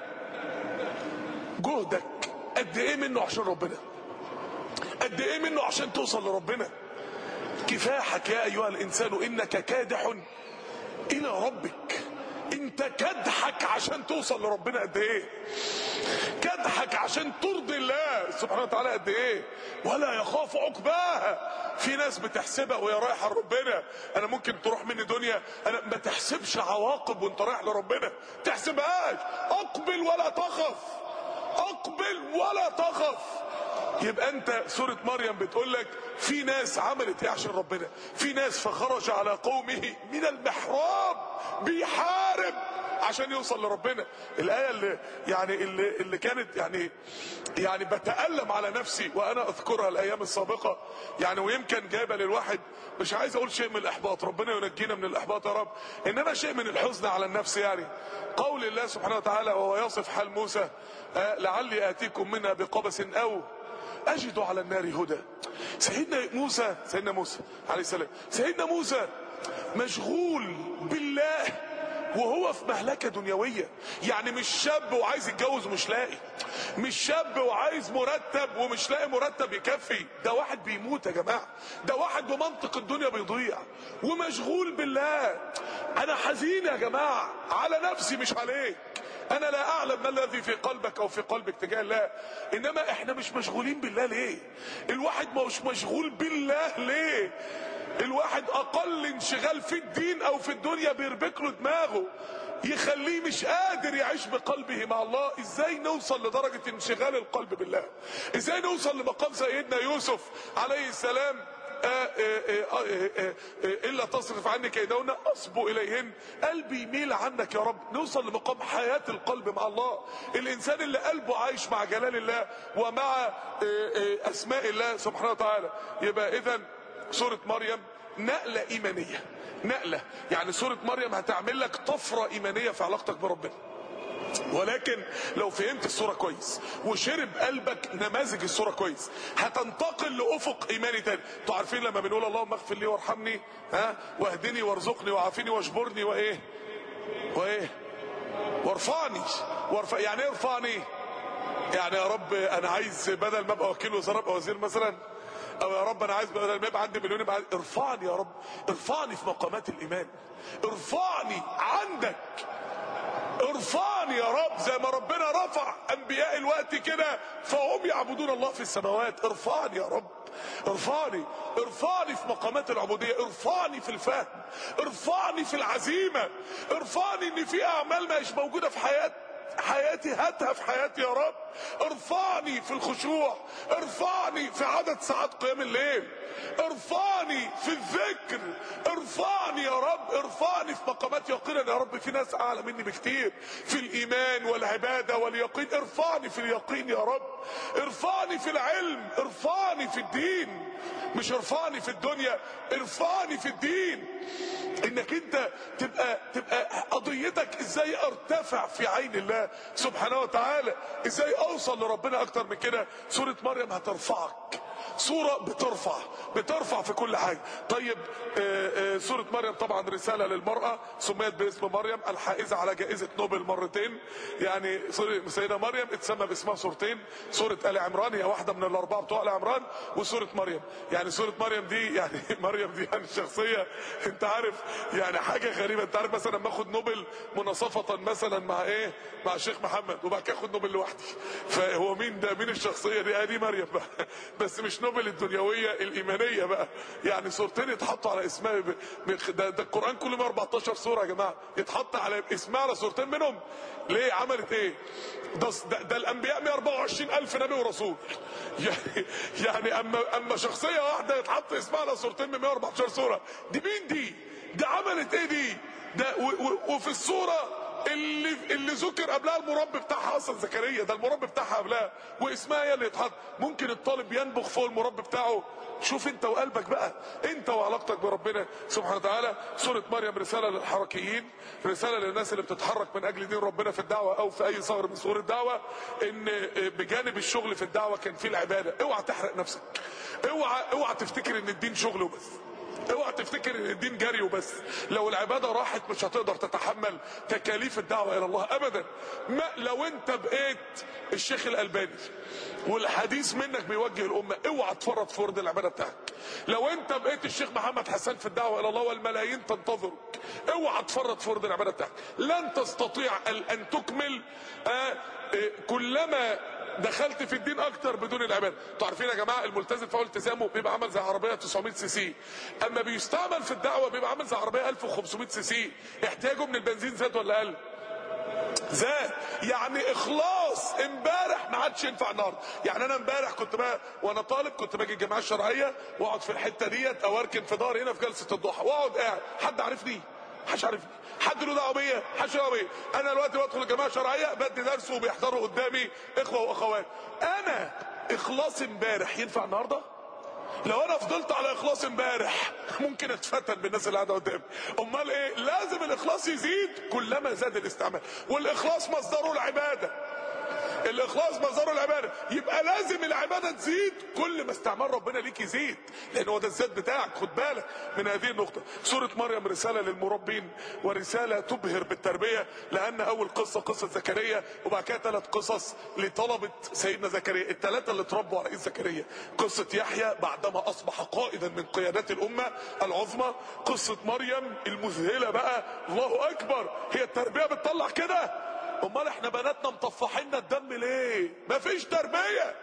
C: جهدك قد ايه منه عشان ربنا قد ايه منه عشان توصل لربنا كفاحك يا ايها الانسان انك كادح الى ربك انت كدحك عشان توصل لربنا قد ايه كدحك عشان ترضي الله سبحانه وتعالى قد ايه ولا يخاف عقباها في ناس بتحسبها وهي رايحه لربنا انا ممكن تروح مني دنيا انا ما تحسبش عواقب وانت رايح لربنا تحسبهاش اقبل ولا تخف اقبل ولا تخف يبقى انت سورة مريم بتقول لك في ناس عملت ايه عشان ربنا في ناس فخرج على قومه من المحراب بيحارب عشان يوصل لربنا الايه اللي يعني اللي, اللي كانت يعني يعني بتالم على نفسي وانا اذكرها الايام السابقه يعني ويمكن جايبه للواحد مش عايز اقول شيء من الاحباط ربنا ينجينا من الاحباط يا رب انما شيء من الحزن على النفس يعني قول الله سبحانه وتعالى وهو يصف حال موسى آه لعلي اتيكم منها بقبس او اجد على النار هدى سيدنا موسى سيدنا موسى عليه السلام سيدنا موسى مشغول بالله وهو في مهلكة دنيوية يعني مش شاب وعايز يتجوز ومش لاقي مش شاب وعايز مرتب ومش لاقي مرتب يكفي ده واحد بيموت يا جماعة ده واحد بمنطق الدنيا بيضيع ومشغول بالله انا حزين يا جماعة على نفسي مش عليك انا لا اعلم ما الذي في قلبك او في قلبك تجاه الله انما احنا مش مشغولين بالله ليه الواحد مش مشغول بالله ليه الواحد اقل انشغال في الدين او في الدنيا بيربك له دماغه يخليه مش قادر يعيش بقلبه مع الله ازاي نوصل لدرجة انشغال القلب بالله ازاي نوصل لمقام سيدنا يوسف عليه السلام الا تصرف عني كيدهن اصبو اليهن قلبي يميل عنك يا رب نوصل لمقام حياة القلب مع الله الانسان اللي قلبه عايش مع جلال الله ومع اسماء الله سبحانه وتعالى يبقى اذا سورة مريم نقلة ايمانية نقله يعني سوره مريم هتعمل لك طفره ايمانيه في علاقتك بربنا ولكن لو فهمت الصورة كويس وشرب قلبك نماذج الصورة كويس هتنتقل لأفق إيماني تاني انتوا عارفين لما بنقول اللهم اغفر لي وارحمني ها واهدني وارزقني وعافني واجبرني وايه وايه وارفعني وارفع يعني ايه ارفعني يعني يا رب انا عايز بدل ما ابقى وكيل وزاره ابقى وزير مثلا او يا رب انا عايز بدل ما يبقى عندي مليون يبقى عندي- ارفعني يا رب ارفعني في مقامات الايمان ارفعني عندك ارفعني يا رب زي ما ربنا رفع انبياء الوقت كده فهم يعبدون الله في السماوات ارفعني يا رب ارفعني ارفعني في مقامات العبودية ارفعني في الفهم ارفعني في العزيمة ارفعني ان في اعمال مش موجودة في حياتي حياتي هاتها في حياتي يا رب ارفعني في الخشوع ارفعني في عدد ساعات قيام الليل ارفعني في الذكر ارفعني يا رب ارفعني في مقامات يقينا يا رب في ناس اعلى مني بكتير في الايمان والعبادة واليقين ارفعني في اليقين يا رب ارفعني في العلم ارفعني في الدين مش ارفعني في الدنيا ارفعني في الدين انك انت تبقى تبقى قضيتك ازاي ارتفع في عين الله سبحانه وتعالى ازاي اوصل لربنا اكتر من كده سورة مريم هترفعك صورة بترفع بترفع في كل حاجة طيب آه، آه، سورة مريم طبعا رسالة للمرأة سميت باسم مريم الحائزة على جائزة نوبل مرتين يعني سورة سيدة مريم اتسمى باسمها سورتين سورة آل عمران هي واحدة من الأربعة بتوع آل عمران وسورة مريم يعني سورة مريم دي يعني مريم دي يعني شخصية انت عارف يعني حاجة غريبة انت عارف مثلا لما اخد نوبل مناصفة مثلا مع ايه مع الشيخ محمد وبعد كده اخد نوبل لوحدي فهو مين ده مين الشخصية دي ادي مريم بقى بس مش نوبل الدنيوية الايمانية بقى يعني صورتين يتحطوا على اسمها ب- ب- ده, ده القرآن كله 114 سورة يا جماعة يتحط على اسمها على صورتين منهم ليه عملت ايه ده, ده, ده الانبياء 124 الف نبي ورسول يعني يعني اما اما شخصية واحدة يتحط اسمها على صورتين من 114 سورة دي مين دي ده عملت ايه دي ده و و وفي الصورة اللي اللي ذكر قبلها المربي بتاعها اصلا زكريا ده المربي بتاعها قبلها واسمها هي اللي يتحط ممكن الطالب ينبخ فوق المربي بتاعه شوف انت وقلبك بقى انت وعلاقتك بربنا سبحانه وتعالى سوره مريم رساله للحركيين رساله للناس اللي بتتحرك من اجل دين ربنا في الدعوه او في اي ثغر من ثغور الدعوه ان بجانب الشغل في الدعوه كان في العباده اوعى تحرق نفسك اوعى اوعى تفتكر ان الدين شغل وبس اوعى تفتكر ان الدين جري وبس لو العباده راحت مش هتقدر تتحمل تكاليف الدعوه الى الله ابدا ما لو انت بقيت الشيخ الالباني والحديث منك بيوجه الامه اوعى تفرط في ورد العباده بتاعك لو انت بقيت الشيخ محمد حسان في الدعوه الى الله والملايين تنتظرك اوعى تفرط في ورد العباده بتاعك لن تستطيع ان تكمل آه آه كلما دخلت في الدين اكتر بدون العباده انتوا عارفين يا جماعه الملتزم في اول التزامه بيبقى عامل زي عربيه 900 سي سي اما بيستعمل في الدعوه بيبقى عامل زي عربيه 1500 سي سي احتياجه من البنزين زاد ولا قل زاد يعني اخلاص امبارح ما عادش ينفع النهارده يعني انا امبارح كنت بقى وانا طالب كنت باجي الجماعه الشرعيه واقعد في الحته ديت او اركن في دار هنا في جلسه الضحى واقعد قاعد حد عارفني محدش عارفني حد له دعوه بيا محدش له دعوه بيا انا دلوقتي بدخل الجماعه الشرعيه بدي درس وبيحضروا قدامي اخوه واخوات انا اخلاص امبارح ينفع النهارده لو انا فضلت على اخلاص امبارح ممكن اتفتن بالناس اللي قاعده قدامي امال ايه لازم الاخلاص يزيد كلما زاد الاستعمال والاخلاص مصدره العباده الاخلاص مصدره العباده يبقى لازم العباده تزيد كل ما استعمال ربنا ليك يزيد لان هو ده الزاد بتاعك خد بالك من هذه النقطه سوره مريم رساله للمربين ورساله تبهر بالتربيه لان اول قصه قصه زكريا وبعد كده ثلاث قصص لطلبه سيدنا زكريا الثلاثه اللي اتربوا على ايد زكريا قصه يحيى بعدما اصبح قائدا من قيادات الامه العظمى قصه مريم المذهله بقى الله اكبر هي التربيه بتطلع كده امال احنا بناتنا مطفحين الدم ليه مفيش تربيه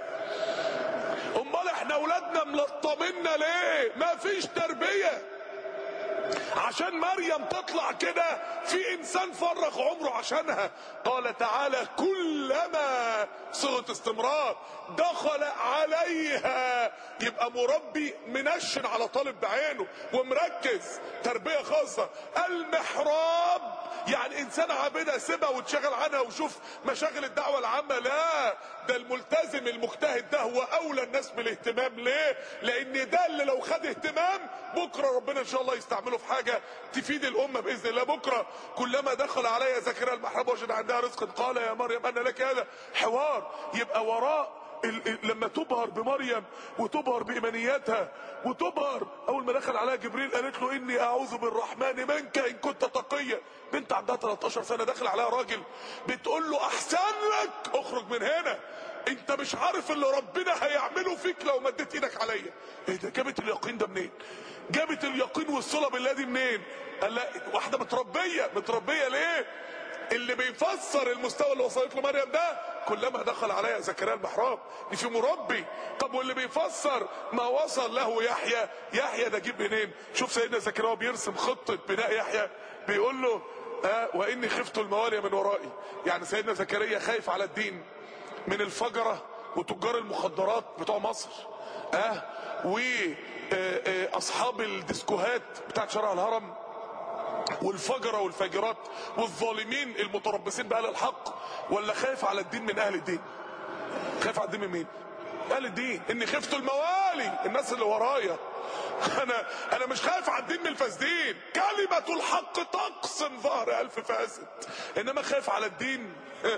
C: امال احنا اولادنا ملطمنا ليه مفيش تربيه عشان مريم تطلع كده في انسان فرغ عمره عشانها قال تعالى كلما عليها صيغه استمرار دخل عليها يبقى مربي منشن على طالب بعينه ومركز تربيه خاصه المحراب يعني انسان عابده سيبها وتشغل عنها وشوف مشاغل الدعوه العامه لا ده الملتزم المجتهد ده هو اولى الناس بالاهتمام ليه لان ده اللي لو خد اهتمام بكره ربنا ان شاء الله يستعمله في حاجه تفيد الامه باذن الله بكره كلما دخل علي زكريا المحراب وجد عندها رزق قال يا مريم ان لك هذا حوار يبقى وراء ال- ال- لما تبهر بمريم وتبهر بايمانياتها وتبهر اول ما دخل عليها جبريل قالت له اني اعوذ بالرحمن منك ان كنت تقيا بنت عندها 13 سنه داخل عليها راجل بتقول له احسن لك اخرج من هنا انت مش عارف اللي ربنا هيعمله فيك لو مديت ايدك عليا ايه ده جابت اليقين ده منين جابت اليقين والصله بالله دي منين قال لا واحده متربيه متربيه ليه اللي بيفسر المستوى اللي وصلت له مريم ده كلما دخل عليها زكريا المحراب دي في مربي طب واللي بيفسر ما وصل له يحيى يحيى ده جيب منين شوف سيدنا زكريا وهو بيرسم خطه بناء يحيى بيقول له آه واني خفت الموالي من ورائي يعني سيدنا زكريا خايف على الدين من الفجره وتجار المخدرات بتوع مصر اه واصحاب الديسكوهات بتاعت شارع الهرم والفجره والفاجرات والظالمين المتربصين باهل الحق ولا خايف على الدين من اهل الدين خايف على الدين من مين اهل الدين اني خفت الموالي الناس اللي ورايا انا انا مش خايف على الدين من الفاسدين كلمه الحق تقسم ظهر الف فاسد انما خايف على الدين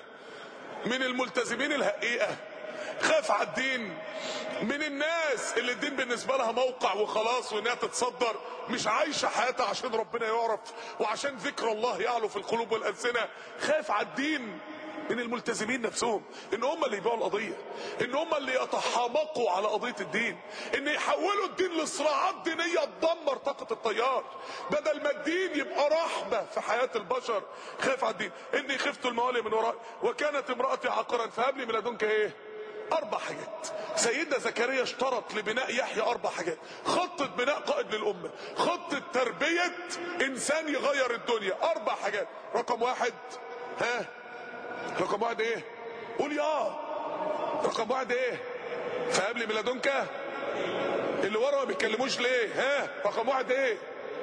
C: من الملتزمين الهقيقه خاف على الدين من الناس اللي الدين بالنسبه لها موقع وخلاص وانها تتصدر مش عايشه حياتها عشان ربنا يعرف وعشان ذكر الله يعلو في القلوب والالسنه خاف على الدين من الملتزمين نفسهم ان هم اللي يبيعوا القضيه ان هم اللي يتحامقوا على قضيه الدين ان يحولوا الدين لصراعات دينيه تدمر طاقه التيار بدل ما الدين يبقى رحمه في حياه البشر خاف على الدين اني خفت الموالي من ورائي وكانت امراتي عاقرا فهب لي من لدنك ايه اربع حاجات سيدنا زكريا اشترط لبناء يحيى اربع حاجات خطة بناء قائد للامة خطة تربية انسان يغير الدنيا اربع حاجات رقم واحد ها رقم واحد ايه قول يا رقم واحد ايه فقبل من لدنك اللي ورا ما بيتكلموش ليه ها رقم واحد ايه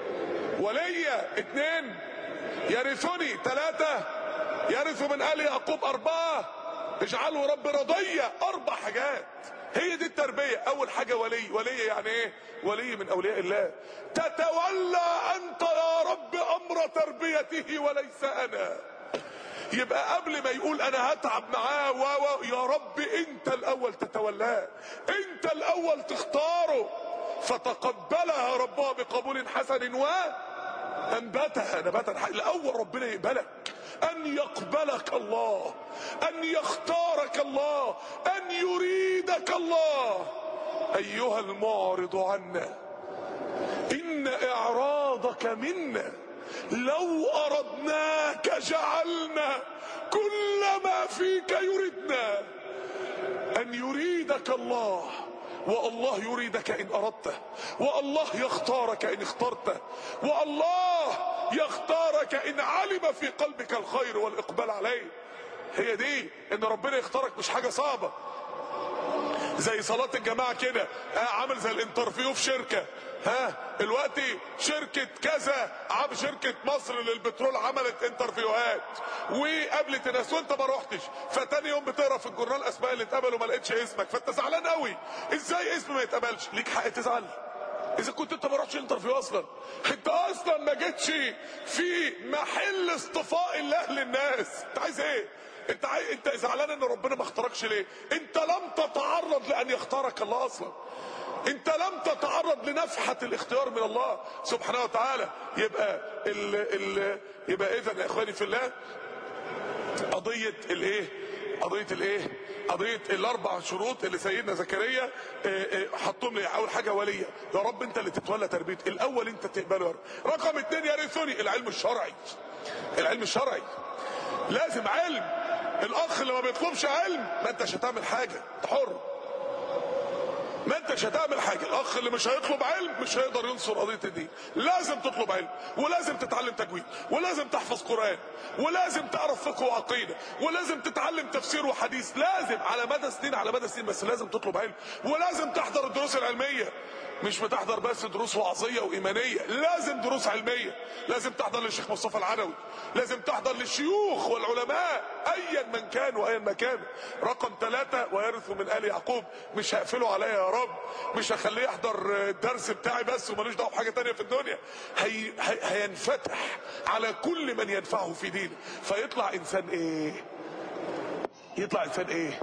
C: وليا اتنين يرثني ثلاثة يرث من آل يعقوب أربعة اجعله رب رضية أربع حاجات هي دي التربية أول حاجة ولي ولي يعني إيه ولي من أولياء الله تتولى أنت يا رب أمر تربيته وليس أنا يبقى قبل ما يقول انا هتعب معاه و و يا رب انت الاول تتولاه انت الاول تختاره فتقبلها ربها بقبول حسن وانبتها نباتا حي. الاول ربنا يقبلك ان يقبلك الله ان يختارك الله ان يريدك الله ايها المعرض عنا ان اعراضك منا لو اردناك جعلنا كل ما فيك يردنا ان يريدك الله والله يريدك ان اردته والله يختارك ان اخترته والله يختارك ان علم في قلبك الخير والاقبال عليه هي دي ان ربنا يختارك مش حاجه صعبه زي صلاة الجماعة كده ها عامل زي الانترفيو في شركة ها دلوقتي شركة كذا عم شركة مصر للبترول عملت انترفيوهات وقابلت ناس وانت ما رحتش فتاني يوم بتقرا في الجورنال اسماء اللي اتقبلوا ما لقيتش اسمك فانت زعلان قوي ازاي اسم ما يتقبلش ليك حق تزعل اذا كنت انت ما رحتش انترفيو اصلا انت اصلا ما جيتش في محل اصطفاء الله للناس انت عايز ايه انت عايز انت زعلان ان ربنا ما اختاركش ليه انت لم تتعرض لان يختارك الله اصلا انت لم تتعرض لنفحة الاختيار من الله سبحانه وتعالى يبقى ال ال يبقى اذا يا اخواني في الله قضية الايه قضية الايه قضية الاربع شروط اللي سيدنا زكريا حطهم لي اول حاجة ولية يا رب انت اللي تتولى تربية الاول انت تقبله يا رب رقم اتنين يرثني العلم الشرعي العلم الشرعي لازم علم الاخ اللي ما بيطلبش علم ما انتش هتعمل حاجة انت حر ما انتش هتعمل حاجه الاخ اللي مش هيطلب علم مش هيقدر ينصر قضيه الدين لازم تطلب علم ولازم تتعلم تجويد ولازم تحفظ قران ولازم تعرف فقه وعقيده ولازم تتعلم تفسير وحديث لازم على مدى سنين على مدى سنين بس لازم تطلب علم ولازم تحضر الدروس العلميه مش بتحضر بس دروس وعظيه وايمانيه لازم دروس علميه لازم تحضر للشيخ مصطفى العلوي لازم تحضر للشيوخ والعلماء ايا من كان وايا ما كان رقم ثلاثة ويرث من ال يعقوب مش هقفله عليا يا رب مش هخليه يحضر الدرس بتاعي بس ومالوش دعوه بحاجه تانية في الدنيا هي هي هينفتح على كل من ينفعه في دينه فيطلع انسان ايه يطلع انسان ايه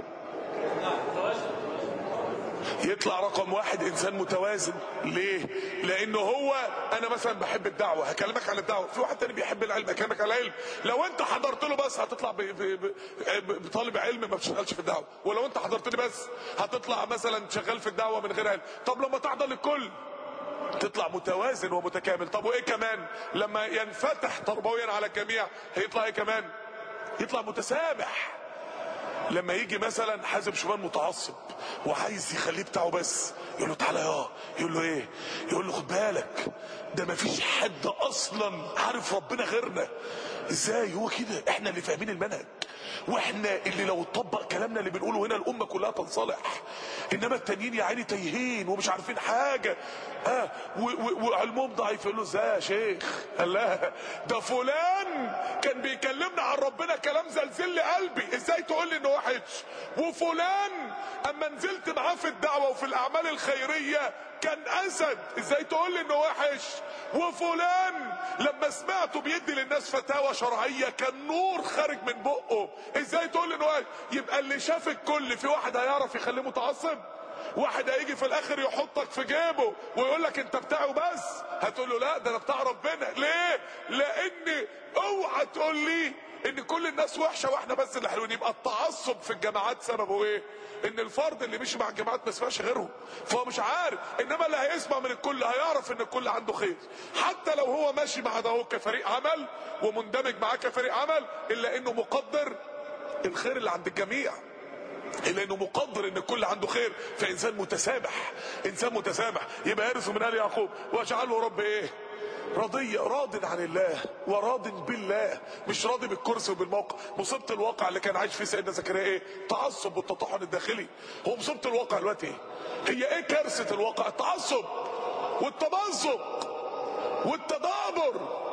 C: يطلع رقم واحد انسان متوازن ليه لانه هو انا مثلا بحب الدعوه هكلمك عن الدعوه في واحد تاني بيحب العلم هكلمك عن العلم لو انت حضرت له بس هتطلع ب- ب- ب- بطالب علم ما بتشتغلش في الدعوه ولو انت حضرت لي بس هتطلع مثلا شغال في الدعوه من غير علم طب لما تحضر للكل تطلع متوازن ومتكامل طب وايه كمان لما ينفتح تربويا على الجميع هيطلع ايه كمان يطلع متسامح لما يجي مثلا حازم شومان متعصب وعايز يخليه بتاعه بس يقول له تعالى يا يقول له ايه يقول له خد بالك ده مفيش حد اصلا عارف ربنا غيرنا ازاي هو كده احنا اللي فاهمين المنهج واحنا اللي لو اتطبق كلامنا اللي بنقوله هنا الامه كلها تنصلح انما التانيين يا عيني تايهين ومش عارفين حاجه اه و- و- وعلمهم ضعيف يقول له ازاي يا شيخ قال لها ده فلان كان بيكلمنا عن ربنا كلام زلزل لي قلبي ازاي تقول لي انه وحش وفلان اما نزلت معاه في الدعوه وفي الاعمال الخيريه كان اسد ازاي تقول لي انه وحش وفلان لما سمعته بيدي للناس فتاوى شرعيه كان نور خارج من بقه ازاي تقول لي انه وحش يبقى اللي شاف الكل في واحد هيعرف يخليه متعصب واحد هيجي في الاخر يحطك في جيبه ويقول لك انت بتاعه بس هتقول له لا ده انا بتاع ربنا ليه لان اوعى تقول لي ان كل الناس وحشه واحنا بس اللي حلوين يبقى التعصب في الجماعات سببه ايه ان الفرد اللي مشي مع الجماعات ما يسمعش غيرهم فهو مش عارف انما اللي هيسمع من الكل هيعرف ان الكل عنده خير حتى لو هو ماشي مع ده هو كفريق عمل ومندمج معاه كفريق عمل الا انه مقدر الخير اللي عند الجميع الا انه مقدر ان الكل عنده خير فانسان متسامح انسان متسامح يبقى يرث من ال يعقوب واجعله رب ايه رضية راض عن الله وراض بالله مش راضي بالكرسي وبالموقع مصيبة الواقع اللي كان عايش فيه سيدنا زكريا ايه تعصب والتطحن الداخلي هو مصيبة الواقع دلوقتي ايه هي ايه كارثة الواقع التعصب والتمزق والتدابر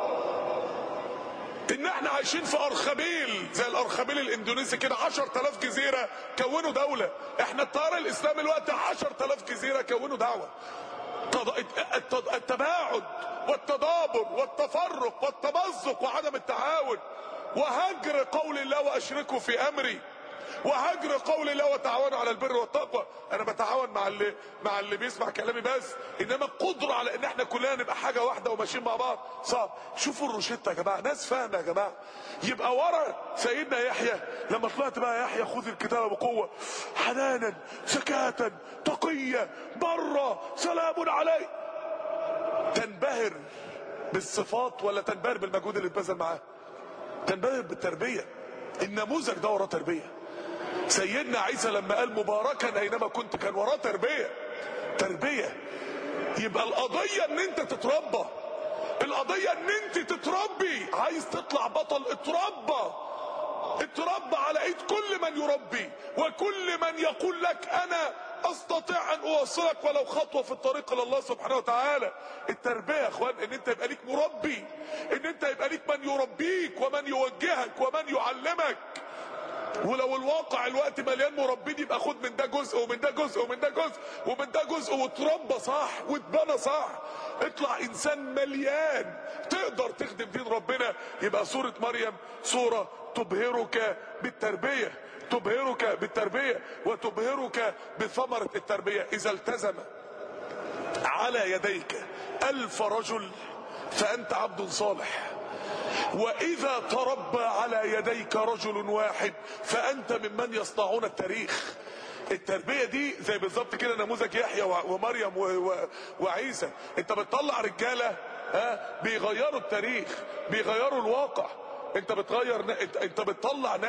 C: ان احنا عايشين في ارخبيل زي الارخبيل الاندونيسي كده 10000 جزيره كونوا دوله احنا التيار الاسلامي الوقت 10000 جزيره كونوا دعوه تض- الت- التباعد والتدابر والتفرق والتمزق وعدم التعاون وهجر قول الله واشركوا في امري وهجر قول الله وتعاونوا على البر والتقوى انا بتعاون مع اللي مع اللي بيسمع كلامي بس انما القدره على ان احنا كلنا نبقى حاجه واحده وماشيين مع بعض صعب شوفوا الروشته يا جماعه ناس فاهمه يا جماعه يبقى ورا سيدنا يحيى لما طلعت بقى يا يحيى خذ الكتاب بقوه حنانا زكاه تقيه بره سلام عليك تنبهر بالصفات ولا تنبهر بالمجهود اللي اتبذل معاه تنبهر بالتربيه النموذج ده وراه تربيه سيدنا عيسى لما قال مباركا اينما كنت كان وراه تربيه تربيه يبقى القضيه ان انت تتربى القضيه ان انت تتربي عايز تطلع بطل اتربى اتربى على ايد كل من يربي وكل من يقول لك انا استطيع ان اوصلك ولو خطوه في الطريق الى الله سبحانه وتعالى التربيه يا اخوان ان انت يبقى ليك مربي ان انت يبقى ليك من يربيك ومن يوجهك ومن يعلمك ولو الواقع الوقت مليان مربين يبقى خد من ده جزء ومن ده جزء ومن ده جزء ومن ده جزء وتربى صح وتبنى صح اطلع انسان مليان تقدر تخدم دين ربنا يبقى سورة مريم سورة تبهرك بالتربية تبهرك بالتربية وتبهرك بثمرة التربية اذا التزم على يديك الف رجل فانت عبد صالح واذا تربى على يديك رجل واحد فانت ممن يصنعون التاريخ التربية دي زي بالظبط كده نموذج يحيى و- ومريم و- و- وعيسى انت بتطلع رجالة ها بيغيروا التاريخ بيغيروا الواقع انت بتغير ن- انت, انت بتطلع ناس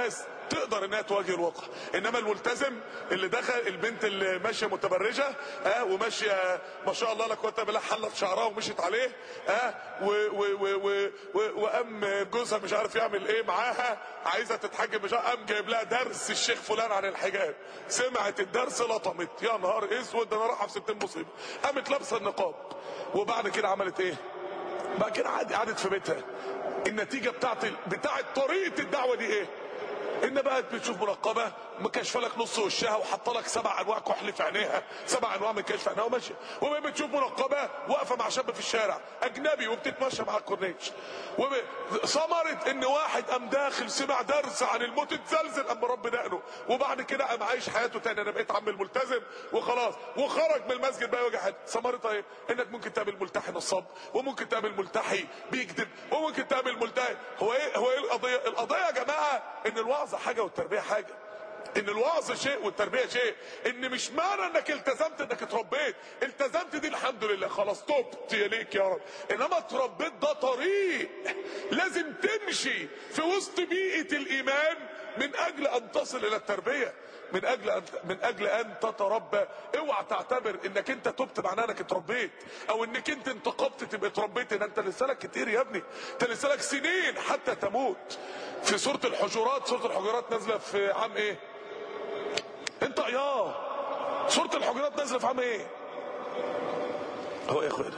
C: تقدر انها تواجه الواقع انما الملتزم اللي دخل البنت اللي ماشيه متبرجه اه وماشيه ما شاء الله لا قوه الا بالله حلت شعرها ومشيت عليه اه و و و و و وقام جوزها مش عارف يعمل ايه معاها عايزه تتحجب مش عارف قام جايب لها درس الشيخ فلان عن الحجاب سمعت الدرس لطمت يا نهار اسود ده انا رايحه في 60 مصيبه قامت لابسه النقاب وبعد كده عملت ايه؟ بعد كده عادي قعدت في بيتها النتيجه بتاعت بتاعت طريقه الدعوه دي ايه؟ ان بقت بتشوف منقبه مكشفه لك نص وشها وحاطه لك سبع انواع كحل في عينيها سبع انواع من كشف عينيها وماشيه وبقت بتشوف منقبه واقفه مع شاب في الشارع اجنبي وبتتمشى مع الكورنيش ثمرت ان واحد قام داخل سمع درس عن الموت اتزلزل قام رب دقنه وبعد كده قام عايش حياته تاني انا بقيت عم الملتزم وخلاص وخرج من المسجد بقى يواجه حد ثمرتها ايه؟ انك ممكن تقابل ملتحي نصاب وممكن تقابل ملتحي بيكذب وممكن تقابل ملتحي هو ايه هو ايه القضيه؟ القضيه يا جماعه ان الوعظ حاجه والتربيه حاجه ان الوعظ شيء والتربيه شيء ان مش معنى انك التزمت انك اتربيت التزمت دي الحمد لله خلاص تبت يا ليك يا رب انما اتربيت ده طريق لازم تمشي في وسط بيئه الايمان من اجل ان تصل الى التربيه من اجل أن من اجل ان تتربى اوعى تعتبر انك انت تبت معناه انك اتربيت او انك انت انتقبت تبقى اتربيت ان انت لسه لك كتير يا ابني انت لسه لك سنين حتى تموت في سوره الحجرات سوره الحجرات نازله في عام ايه انت يا سوره الحجرات نازله في عام ايه هو يا اخوانا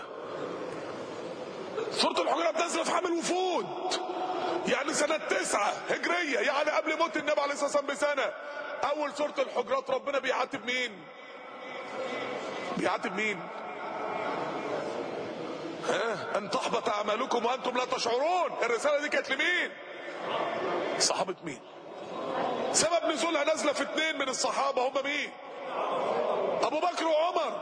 C: سوره الحجرات نازله في عام الوفود يعني سنة تسعة هجرية يعني قبل موت النبي عليه الصلاة والسلام بسنة أول سورة الحجرات ربنا بيعاتب مين؟ بيعاتب مين؟ ها أن تحبط أعمالكم وأنتم لا تشعرون الرسالة دي كانت لمين؟ صحابة مين؟ سبب نزولها نازلة في اتنين من الصحابة هم مين؟ أبو بكر وعمر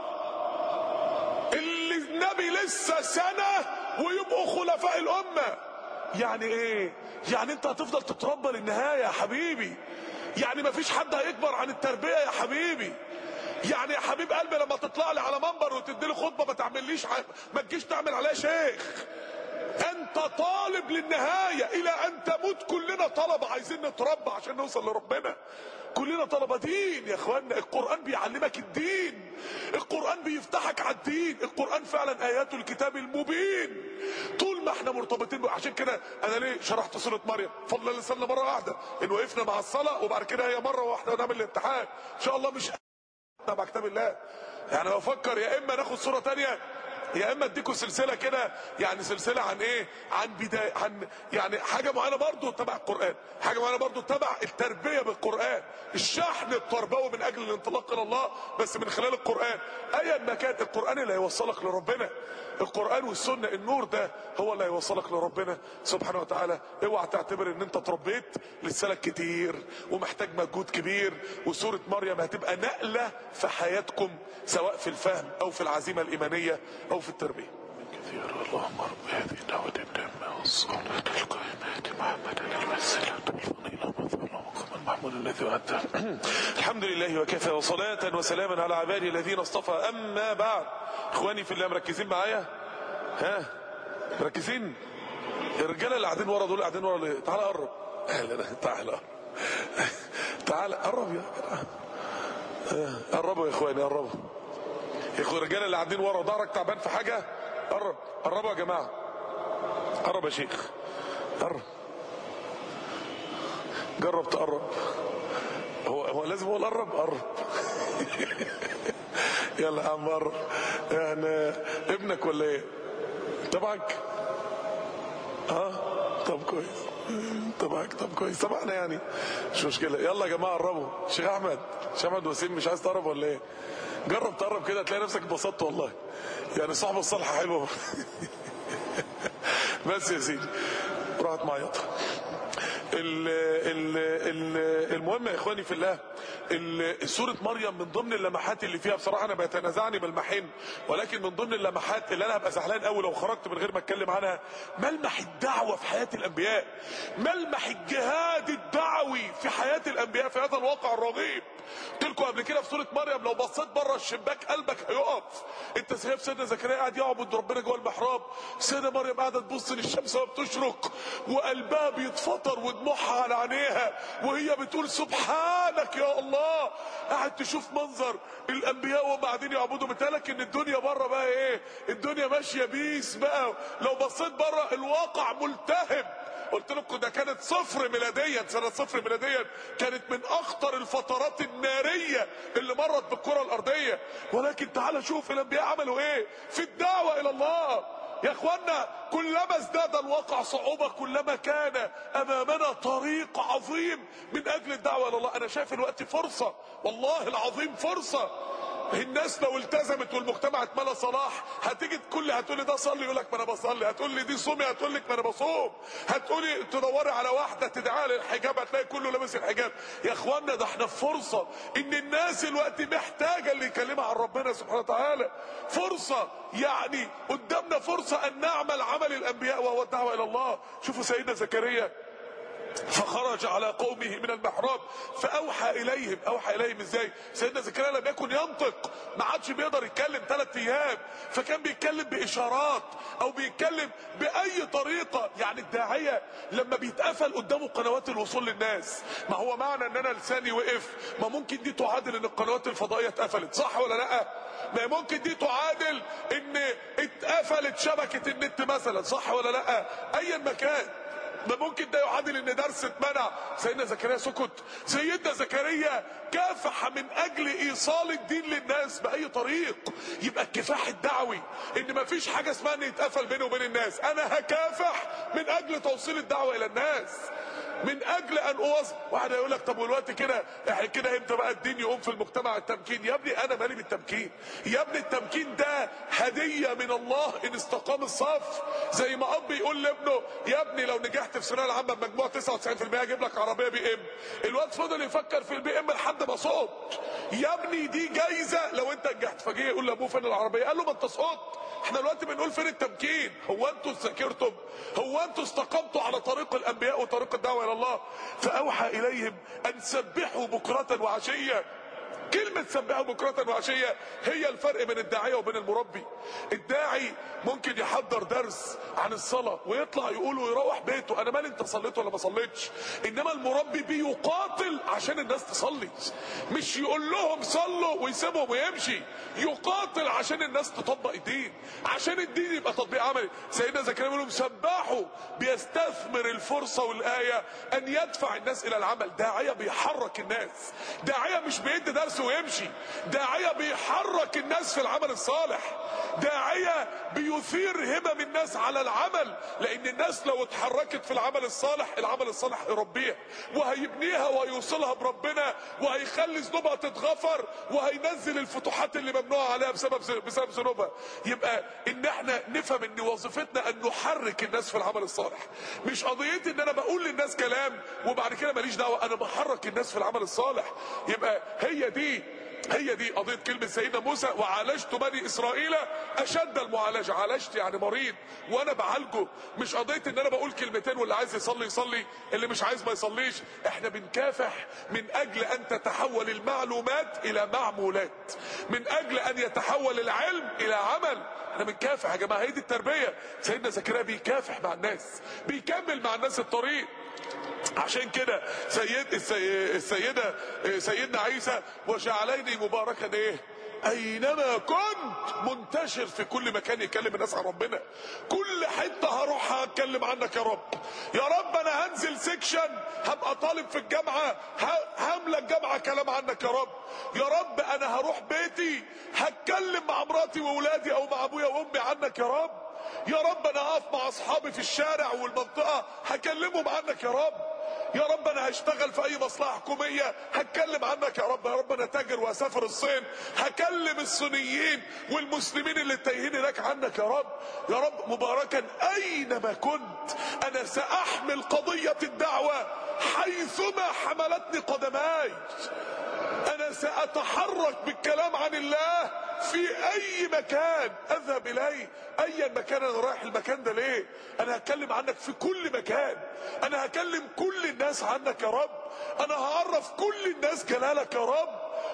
C: اللي النبي لسه سنة ويبقوا خلفاء الأمة يعني ايه يعني انت هتفضل تتربى للنهاية يا حبيبي يعني مفيش حد هيكبر عن التربية يا حبيبي يعني يا حبيب قلبي لما تطلع لي على منبر وتدي لي خطبة ما تعمليش ح... ما تجيش تعمل عليها شيخ انت طالب للنهاية الى ان تموت كلنا طلبة عايزين نتربى عشان نوصل لربنا كلنا طلبة دين يا اخوانا القرآن بيعلمك الدين القرآن بيفتحك على الدين القرآن فعلا ايات الكتاب المبين طول ما احنا مرتبطين بيه عشان كده انا ليه شرحت سورة مريم فضل الله لسنا مرة واحدة ان وقفنا مع الصلاة وبعد كده هي مرة واحدة ونعمل الامتحان ان شاء الله مش مع كتاب الله يعني بفكر يا اما ناخد صورة تانية يا اما اديكم سلسله كده يعني سلسله عن ايه عن بدايه عن يعني حاجه معينه برضو تبع القران حاجه معينه برضو تبع التربيه بالقران الشحن التربوي من اجل الانطلاق الى الله بس من خلال القران ايا ما كان القران اللي هيوصلك لربنا القران والسنه النور ده هو اللي هيوصلك لربنا سبحانه وتعالى اوعى تعتبر ان انت اتربيت لسه لك كتير ومحتاج مجهود كبير وسوره مريم هتبقى نقله في حياتكم سواء في الفهم او في العزيمه الايمانيه او في التربيه
D: كثير اللهم رب هذه الدعوة التامة والصلاة القائمة محمدا المسلة الفضيلة مثلا وقم المحمود الذي وعدته
C: الحمد لله وكفى وصلاة وسلاما على عباده الذين اصطفى أما بعد إخواني في الله مركزين معايا ها مركزين الرجالة اللي قاعدين ورا دول قاعدين ورا ليه تعال قرب أهلا تعال تعال قرب يا آه، قربوا يا إخواني قربوا يا إخوة الرجالة اللي قاعدين ورا ضهرك تعبان في حاجة قرب قربوا يا جماعة قرب يا شيخ قرب جرب تقرب هو هو لازم هو قرب قرب يلا يا عم قرب يعني ابنك ولا ايه تبعك اه طب كويس تبعك طب كويس تبعنا يعني مش مشكله يلا يا جماعه قربوا شيخ احمد شيخ احمد وسيم مش عايز تقرب ولا ايه جرب تقرب كده تلاقي نفسك اتبسطت والله يعني صاحب الصالحه حلوه بس يا سيدي راحت معيط ال ال ال المهم يا اخواني في الله ال- سورة مريم من ضمن اللمحات اللي فيها بصراحة انا بيتنازعني ملمحين ولكن من ضمن اللمحات اللي انا هبقى زعلان قوي لو خرجت من غير ما اتكلم عنها ملمح الدعوة في حياة الانبياء ملمح الجهاد الدعوي في حياة الانبياء في هذا الواقع الرغيب قلت لكم قبل كده في سورة مريم لو بصيت بره الشباك قلبك هيقف انت شايف سيدنا زكريا قاعد يعبد ربنا جوه المحراب سيدنا مريم قاعده تبص للشمس وهي بتشرق وقلبها بيتفطر ودموعها ودموعها على عينيها وهي بتقول سبحانك يا الله قاعد تشوف منظر الانبياء وهم قاعدين يعبدوا بتالك ان الدنيا بره بقى ايه الدنيا ماشيه بيس بقى لو بصيت بره الواقع ملتهب قلت لكم ده كانت صفر ميلاديا سنة صفر ميلاديا كانت من اخطر الفترات النارية اللي مرت بالكرة الارضية ولكن تعال شوف الانبياء عملوا ايه في الدعوة الى الله يا اخوانا كلما ازداد الواقع صعوبة كلما كان امامنا طريق عظيم من اجل الدعوة الى الله انا شايف الوقت فرصة والله العظيم فرصة الناس لو التزمت والمجتمع اتملى صلاح هتيجي تقول لي هتقول لي ده صلي يقول لك ما انا بصلي هتقول لي دي صومي هتقول لك ما انا بصوم هتقولي تدوري على واحده تدعيها للحجاب هتلاقي كله لابس الحجاب يا اخوانا ده احنا في فرصه ان الناس الوقت محتاجه اللي يكلمها عن ربنا سبحانه وتعالى فرصه يعني قدامنا فرصه ان نعمل عمل الانبياء وهو الدعوه الى الله شوفوا سيدنا زكريا فخرج على قومه من المحراب فاوحى اليهم اوحى اليهم ازاي سيدنا زكريا لم يكن ينطق ما عادش بيقدر يتكلم ثلاث ايام فكان بيتكلم باشارات او بيتكلم باي طريقه يعني الداعيه لما بيتقفل قدامه قنوات الوصول للناس ما هو معنى ان انا لساني وقف ما ممكن دي تعادل ان القنوات الفضائيه اتقفلت صح ولا لا ما ممكن دي تعادل ان اتقفلت شبكه النت مثلا صح ولا لا ايا مكان ما ممكن ده يعادل ان درس اتمنع سيدنا زكريا سكت سيدنا زكريا كافح من اجل ايصال الدين للناس باي طريق يبقى الكفاح الدعوي ان ما فيش حاجه اسمها ان يتقفل بيني وبين الناس انا هكافح من اجل توصيل الدعوه الى الناس من اجل ان اوصل واحد هيقول لك طب والوقت كده احنا كده امتى بقى الدين يقوم في المجتمع التمكين يا ابني انا مالي بالتمكين يا ابني التمكين ده هديه من الله ان استقام الصف زي ما اب يقول لابنه يا ابني لو نجحت في الثانويه العامه بمجموع 99% اجيب لك عربيه بي ام الواد فضل يفكر في البي ام لحد ما صوت يا ابني دي جايزه لو انت نجحت فجه يقول لابوه فين العربيه قال له ما انت صوت احنا دلوقتي بنقول فين التمكين هو انتوا ذاكرتم هو انتوا استقمتوا على طريق الانبياء وطريق الدعوه الى الله فاوحى اليهم ان سبحوا بكره وعشيه كلمة سبحوا بكرة وعشية هي الفرق بين الداعية وبين المربي الداعي ممكن يحضر درس عن الصلاة ويطلع يقول ويروح بيته انا مالي انت صليت ولا ما صليتش انما المربي بيقاتل عشان الناس تصلي مش يقول لهم صلوا ويسيبهم ويمشي يقاتل عشان الناس تطبق الدين عشان الدين يبقى تطبيق عملي سيدنا زكريا بيقول لهم سبحوا بيستثمر الفرصة والآية ان يدفع الناس الى العمل داعية بيحرك الناس داعية مش بيدي درس ويمشي داعية بيحرك الناس في العمل الصالح داعية بيثير همم الناس على العمل لان الناس لو اتحركت في العمل الصالح العمل الصالح يربيها وهيبنيها وهيوصلها بربنا وهيخلي ذنوبها تتغفر وهينزل الفتوحات اللي ممنوعة عليها بسبب بسبب ذنوبها يبقى ان احنا نفهم ان وظيفتنا ان نحرك الناس في العمل الصالح مش قضيتي ان انا بقول للناس كلام وبعد كده ماليش دعوه انا بحرك الناس في العمل الصالح يبقى هي دي هي دي قضية كلمة سيدنا موسى وعالجت بني إسرائيل أشد المعالجة عالجت يعني مريض وأنا بعالجه مش قضية إن أنا بقول كلمتين واللي عايز يصلي يصلي اللي مش عايز ما يصليش إحنا بنكافح من أجل أن تتحول المعلومات إلى معمولات من أجل أن يتحول العلم إلى عمل احنا بنكافح يا جماعة هي دي التربية سيدنا زكريا بيكافح مع الناس بيكمل مع الناس الطريق عشان كده سيد السي... السيدة سيدنا عيسى وجعليني مباركا ايه اينما كنت منتشر في كل مكان يكلم الناس عن ربنا كل حته هروح هتكلم عنك يا رب يا رب انا هنزل سيكشن هبقى طالب في الجامعه هملى الجامعه كلام عنك يا رب يا رب انا هروح بيتي هتكلم مع مراتي واولادي او مع ابويا وامي عنك يا رب يا رب انا هقف مع اصحابي في الشارع والمنطقه هكلمهم عنك يا رب يا رب انا هشتغل في اي مصلحه حكوميه هتكلم عنك يا رب يا رب انا تاجر واسافر الصين هكلم الصينيين والمسلمين اللي تايهين هناك عنك يا رب يا رب مباركا اينما كنت انا ساحمل قضيه الدعوه حيثما حملتني قدماي انا ساتحرك بالكلام عن الله في اي مكان اذهب اليه ايا مكان انا رايح المكان ده ليه انا هتكلم عنك في كل مكان انا هكلم كل الناس عنك يا رب انا هعرف كل الناس جلالك يا رب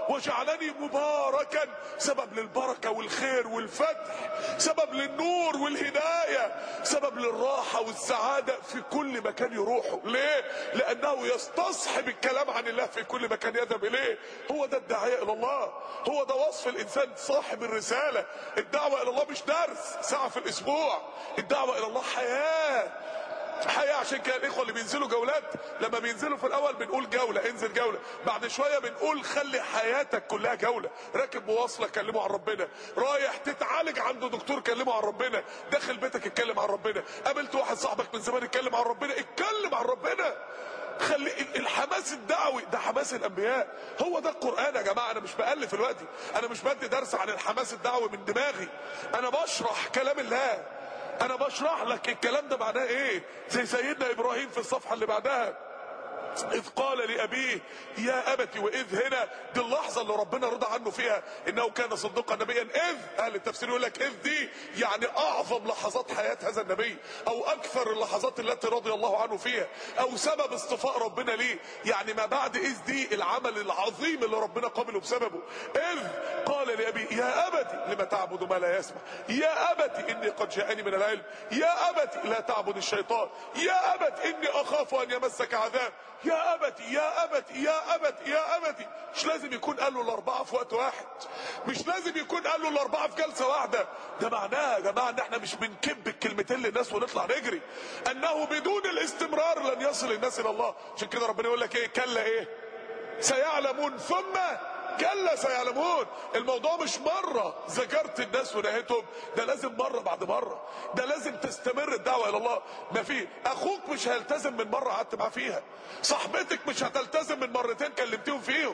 C: وجعلني مباركا سبب للبركة والخير والفتح سبب للنور والهداية سبب للراحة والسعادة في كل مكان يروحه ليه لانه يستصحب الكلام عن الله في كل مكان يذهب اليه هو ده الداعية الى الله هو ده وصف الانسان صاحب الرسالة الدعوة الى الله مش درس ساعة في الاسبوع الدعوة الى الله حياة حقيقة عشان كده الاخوه اللي بينزلوا جولات لما بينزلوا في الاول بنقول جوله انزل جوله بعد شويه بنقول خلي حياتك كلها جوله راكب مواصله كلمه عن ربنا رايح تتعالج عند دكتور كلمه عن ربنا داخل بيتك اتكلم عن ربنا قابلت واحد صاحبك من زمان اتكلم عن ربنا اتكلم عن ربنا خلي الحماس الدعوي ده حماس الانبياء هو ده القران يا جماعه انا مش بالف دلوقتي انا مش بدي درس عن الحماس الدعوي من دماغي انا بشرح كلام الله انا بشرح لك الكلام ده معناه ايه زي سيدنا ابراهيم في الصفحه اللي بعدها اذ قال لابيه يا ابت واذ هنا دي اللحظه اللي ربنا رضى عنه فيها انه كان صديقا نبيا اذ اهل التفسير يقول لك اذ دي يعني اعظم لحظات حياه هذا النبي او اكثر اللحظات التي رضي الله عنه فيها او سبب اصطفاء ربنا ليه يعني ما بعد اذ دي العمل العظيم اللي ربنا قبله بسببه اذ قال لابيه يا ابت لما تعبد ما لا يسمع يا ابت اني قد جاءني من العلم يا ابت لا تعبد الشيطان يا ابت اني اخاف ان يمسك عذاب يا ابتي يا ابتي يا ابتي يا ابتي مش لازم يكون قال له الاربعه في وقت واحد مش لازم يكون قال له الاربعه في جلسه واحده ده معناها يا جماعه ان احنا مش بنكب الكلمتين للناس ونطلع نجري انه بدون الاستمرار لن يصل الناس الى الله عشان كده ربنا يقول لك ايه كلا ايه سيعلمون ثم كلا سيعلمون الموضوع مش مرة زجرت الناس ونهيتهم ده لازم مرة بعد مرة ده لازم تستمر الدعوة الى الله ما في اخوك مش هيلتزم من مرة قعدت معاه فيها صاحبتك مش هتلتزم من مرتين كلمتيهم فيهم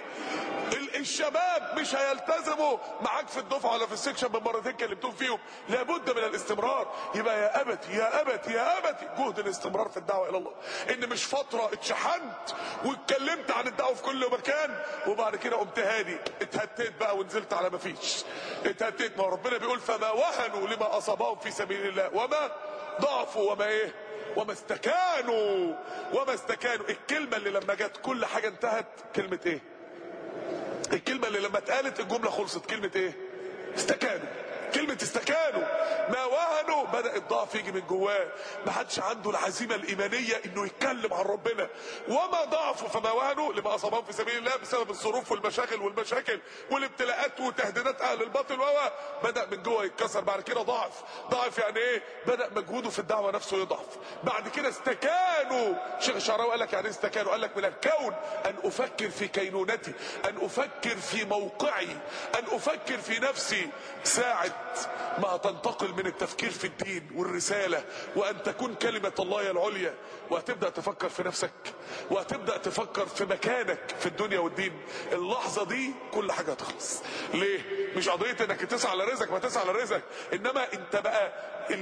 C: الشباب مش هيلتزموا معاك في الدفعه ولا في السكشن من مرتين كلمتهم فيهم لابد من الاستمرار يبقى يا ابتي يا ابتي يا ابتي جهد الاستمرار في الدعوه الى الله ان مش فتره اتشحنت واتكلمت عن الدعوه في كل مكان وبعد كده قمت هادي اتهتيت بقى ونزلت على ما فيش اتهتيت ما ربنا بيقول فما وهنوا لما اصابهم في سبيل الله وما ضعفوا وما ايه وما استكانوا وما استكانوا الكلمه اللي لما جت كل حاجه انتهت كلمه ايه الكلمة اللي لما اتقالت الجملة خلصت كلمة ايه استكانوا كلمة استكانوا ما وهنوا بدأ الضعف يجي من جواه ما حدش عنده العزيمة الإيمانية إنه يتكلم عن ربنا وما ضعفوا فما وهنوا لما أصابهم في سبيل الله بسبب الظروف والمشاغل والمشاكل والابتلاءات وتهديدات أهل الباطل وهو بدأ من جوه يتكسر بعد كده ضعف ضعف يعني إيه بدأ مجهوده في الدعوة نفسه يضعف بعد كده استكانوا شيخ الشعراوي قال لك يعني استكانوا قال لك من الكون أن أفكر في كينونتي أن أفكر في موقعي أن أفكر في نفسي ساعة ما تنتقل من التفكير في الدين والرسالة وأن تكون كلمة الله هي العليا وهتبدأ تفكر في نفسك وهتبدأ تفكر في مكانك في الدنيا والدين اللحظة دي كل حاجة هتخلص ليه مش قضية انك تسعى على رزقك ما تسعى على رزقك انما انت بقى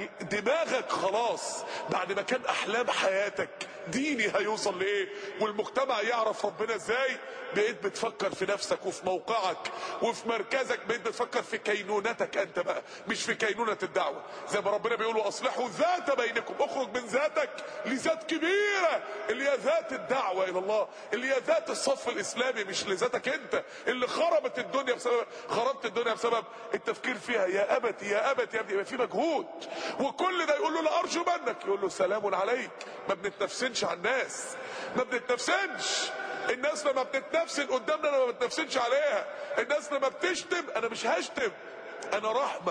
C: دماغك خلاص بعد ما كان احلام حياتك ديني هيوصل لايه والمجتمع يعرف ربنا ازاي بقيت بتفكر في نفسك وفي موقعك وفي مركزك بقيت بتفكر في كينونتك انت بقى مش في كينونة الدعوة زي ما ربنا بيقول واصلحوا ذات بينكم اخرج من ذاتك لذات كبيرة اللي هي ذات الدعوة الى الله اللي هي ذات الصف الاسلامي مش لذاتك انت اللي خربت الدنيا بسبب خربت الدنيا بسبب التفكير فيها يا ابت يا ابت يا ابني يبقى في مجهود وكل ده يقول له لارجو منك يقول له سلام عليك ما بنتنفسنش على الناس ما بنتنفسنش الناس لما بتتنفسن قدامنا انا ما بتنفسنش عليها الناس لما بتشتم انا مش هشتم انا رحمه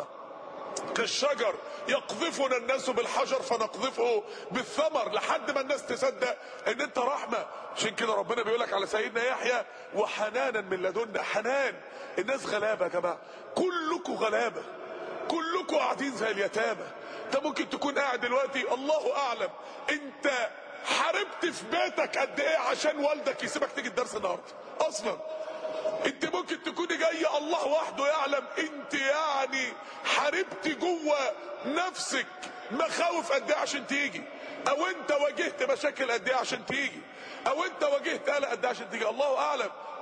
C: كالشجر يقذفنا الناس بالحجر فنقذفه بالثمر لحد ما الناس تصدق ان انت رحمه عشان كده ربنا بيقول لك على سيدنا يحيى وحنانا من لدنا حنان الناس غلابه يا جماعه كلكم غلابه كلكم قاعدين زي اليتامى انت ممكن تكون قاعد دلوقتي الله اعلم انت حاربت في بيتك قد ايه عشان والدك يسيبك تيجي الدرس النهارده اصلا انت ممكن تكوني جاية الله وحده يعلم انت يعني حاربت جوه نفسك مخاوف قد ايه عشان تيجي او انت واجهت مشاكل قد ايه عشان تيجي او انت واجهت قلق قد ايه عشان تيجي الله اعلم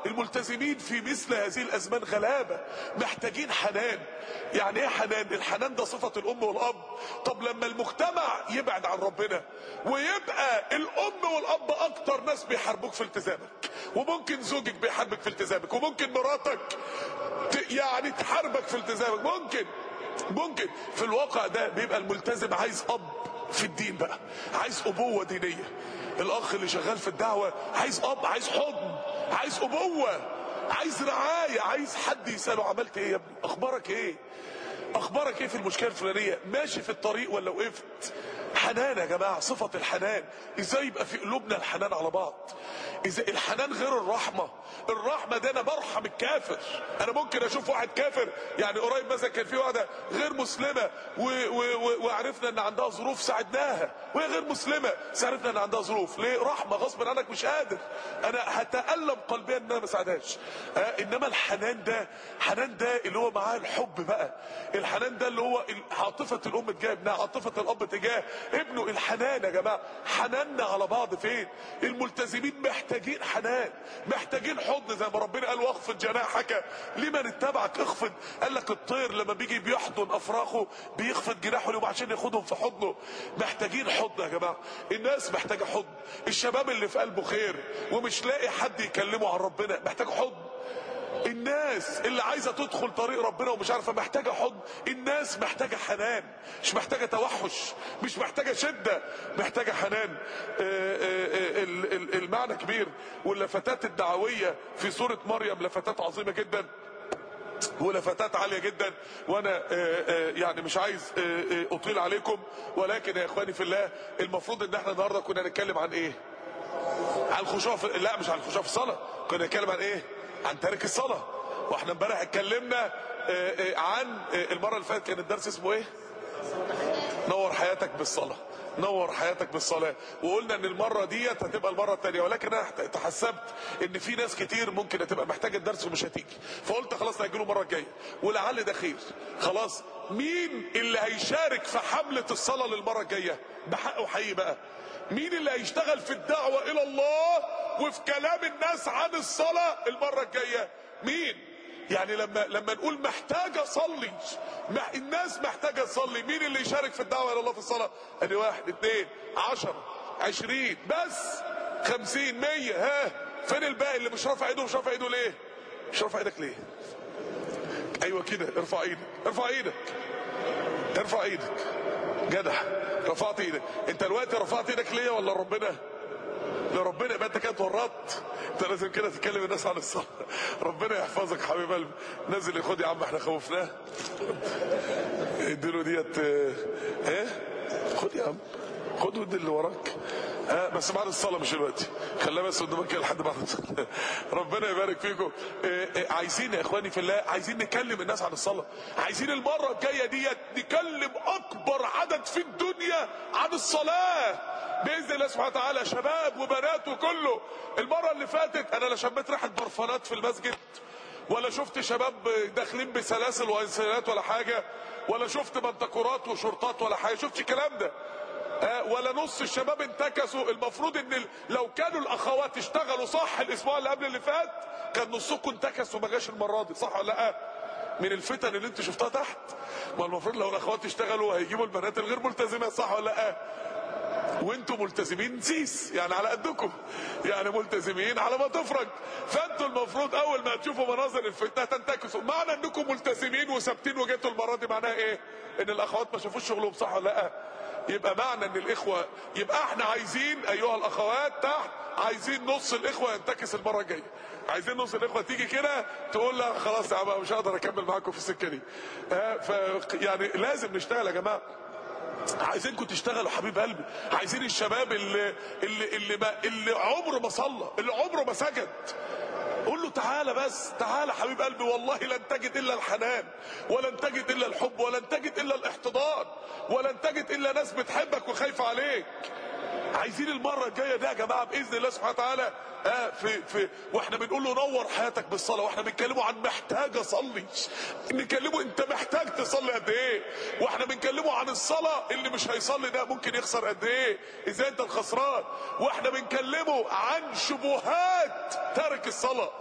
C: الملتزمين في مثل هذه الازمان غلابه محتاجين حنان يعني ايه حنان الحنان ده صفه الام والاب طب لما المجتمع يبعد عن ربنا ويبقى الام والاب اكتر ناس بيحاربوك في التزامك وممكن زوجك بيحاربك في التزامك وممكن مراتك ت- يعني تحاربك في التزامك ممكن ممكن في الواقع ده بيبقى الملتزم عايز اب في الدين بقى عايز ابوه دينيه الاخ اللي شغال في الدعوه عايز اب عايز حضن عايز ابوه عايز رعايه عايز حد يساله عملت ايه يا ابني اخبارك ايه اخبارك ايه في المشكله الفلانيه ماشي في الطريق ولا وقفت حنان يا جماعه صفه الحنان ازاي يبقى في قلوبنا الحنان على بعض اذا الحنان غير الرحمه الرحمه ده انا برحم الكافر انا ممكن اشوف واحد كافر يعني قريب مثلا كان في واحده غير مسلمه و و و وعرفنا ان عندها ظروف ساعدناها وهي غير مسلمه بس عرفنا ان عندها ظروف ليه رحمه غصب عنك مش قادر انا هتالم قلبيا ان انا ما ساعدهاش آه انما الحنان ده حنان ده اللي هو معاه الحب بقى الحنان ده اللي هو عاطفه الام تجاه ابنها عاطفه الاب تجاه ابنه الحنان يا جماعه حناننا على بعض فين الملتزمين محتاجين حنان محتاجين حضن زي ما ربنا قال واخفض جناحك لمن اتبعك اخفض قال لك الطير لما بيجي بيحضن افراخه بيخفض جناحه لهم عشان ياخدهم في حضنه محتاجين حضن يا جماعه الناس محتاجه حضن الشباب اللي في قلبه خير ومش لاقي حد يكلمه عن ربنا محتاج حضن الناس اللي عايزه تدخل طريق ربنا ومش عارفه محتاجه حضن الناس محتاجه حنان مش محتاجه توحش مش محتاجه شده محتاجه حنان آه، آه، آه، ال- ال- المعنى كبير واللفتات الدعويه في سوره مريم لفتات عظيمه جدا ولفتات عاليه جدا وانا آه، آه، يعني مش عايز آه، آه، اطيل عليكم ولكن يا اخواني في الله المفروض ان احنا النهارده كنا نتكلم عن ايه عن الخشوع في لا مش عن الخشوع في الصلاه كنا نتكلم عن ايه عن تارك الصلاه واحنا امبارح اتكلمنا آه، آه، عن آه، المره اللي فاتت كان الدرس اسمه ايه نور حياتك بالصلاه نور حياتك بالصلاه وقلنا ان المره ديت هتبقى المره الثانيه ولكن انا تحسبت ان في ناس كتير ممكن هتبقى محتاجه الدرس ومش هتيجي فقلت خلاص هيجي له المره الجايه ولعل ده خير خلاص مين اللي هيشارك في حمله الصلاه للمره الجايه بحقه حقيقي بقى مين اللي هيشتغل في الدعوه الى الله وفي كلام الناس عن الصلاه المره الجايه مين يعني لما لما نقول محتاج اصلي مح الناس محتاجه تصلي مين اللي يشارك في الدعوه الى الله في الصلاه ادي واحد اثنين عشرة عشرين بس خمسين مية ها فين الباقي اللي مش رافع ايده مش رافع ايده ليه مش رافع ايدك ليه ايوه كده ارفع ايدك ارفع ايدك ارفع ايدك جدع رفعت ايدك انت دلوقتي رفعت ايدك ليا ولا ربنا لربنا يبقى انت كده اتورطت انت لازم كده تكلم الناس عن الصلاه ربنا يحفظك حبيب قلبي نزل خد يا عم احنا خوفناه اديله ديت اه، ايه خد يا عم خد ودي اللي وراك اه بس بعد الصلاه مش دلوقتي خليها بس قدامك كده لحد بعد الصلاه ربنا يبارك فيكم اه، اه، عايزين يا اخواني في الله عايزين نكلم الناس عن الصلاه عايزين المره الجايه ديت نكلم اكبر عدد في الدنيا عن الصلاه باذن الله سبحانه وتعالى شباب وبنات وكله المره اللي فاتت انا لا شميت ريحه برفانات في المسجد ولا شفت شباب داخلين بسلاسل وانسانات ولا حاجه ولا شفت منتقرات وشرطات ولا حاجه شفتش الكلام ده آه، ولا نص الشباب انتكسوا المفروض ان ال- لو كانوا الاخوات اشتغلوا صح الاسبوع اللي قبل اللي فات كان نصكم انتكس وما جاش المره دي صح ولا لا من الفتن اللي انت شفتها تحت ما المفروض لو الاخوات اشتغلوا هيجيبوا البنات الغير ملتزمات صح ولا لا وانتم ملتزمين سيس يعني على قدكم يعني ملتزمين على ما تفرج فانتوا المفروض اول ما تشوفوا مناظر الفتنه تنتكسوا معنى انكم ملتزمين وثابتين وجيتوا المره دي معناها ايه ان الاخوات ما شافوش شغلهم صح ولا لا يبقى معنى ان الاخوه يبقى احنا عايزين ايها الاخوات تحت عايزين نص الاخوه ينتكس المره الجايه عايزين نص الاخوه تيجي كده تقول لا خلاص يا عم مش هقدر اكمل معاكم في السكه دي آه ف يعني لازم نشتغل يا جماعه عايزينكم تشتغلوا حبيب قلبي عايزين الشباب اللي اللي اللي, ما اللي عمره ما صلى اللي عمره ما سجد قول له تعالى بس تعالى حبيب قلبي والله لن تجد الا الحنان ولن تجد الا الحب ولن تجد الا الاحتضان ولن تجد الا ناس بتحبك وخايفه عليك عايزين المره الجايه ده يا جماعه باذن الله سبحانه وتعالى آه في في واحنا بنقول له نور حياتك بالصلاه واحنا بنتكلموا عن محتاج اصلي نكلمه انت محتاج تصلي قد ايه واحنا بنكلمه عن الصلاه اللي مش هيصلي ده ممكن يخسر قد ايه ازاي انت الخسران واحنا بنكلمه عن شبهات تارك الصلاه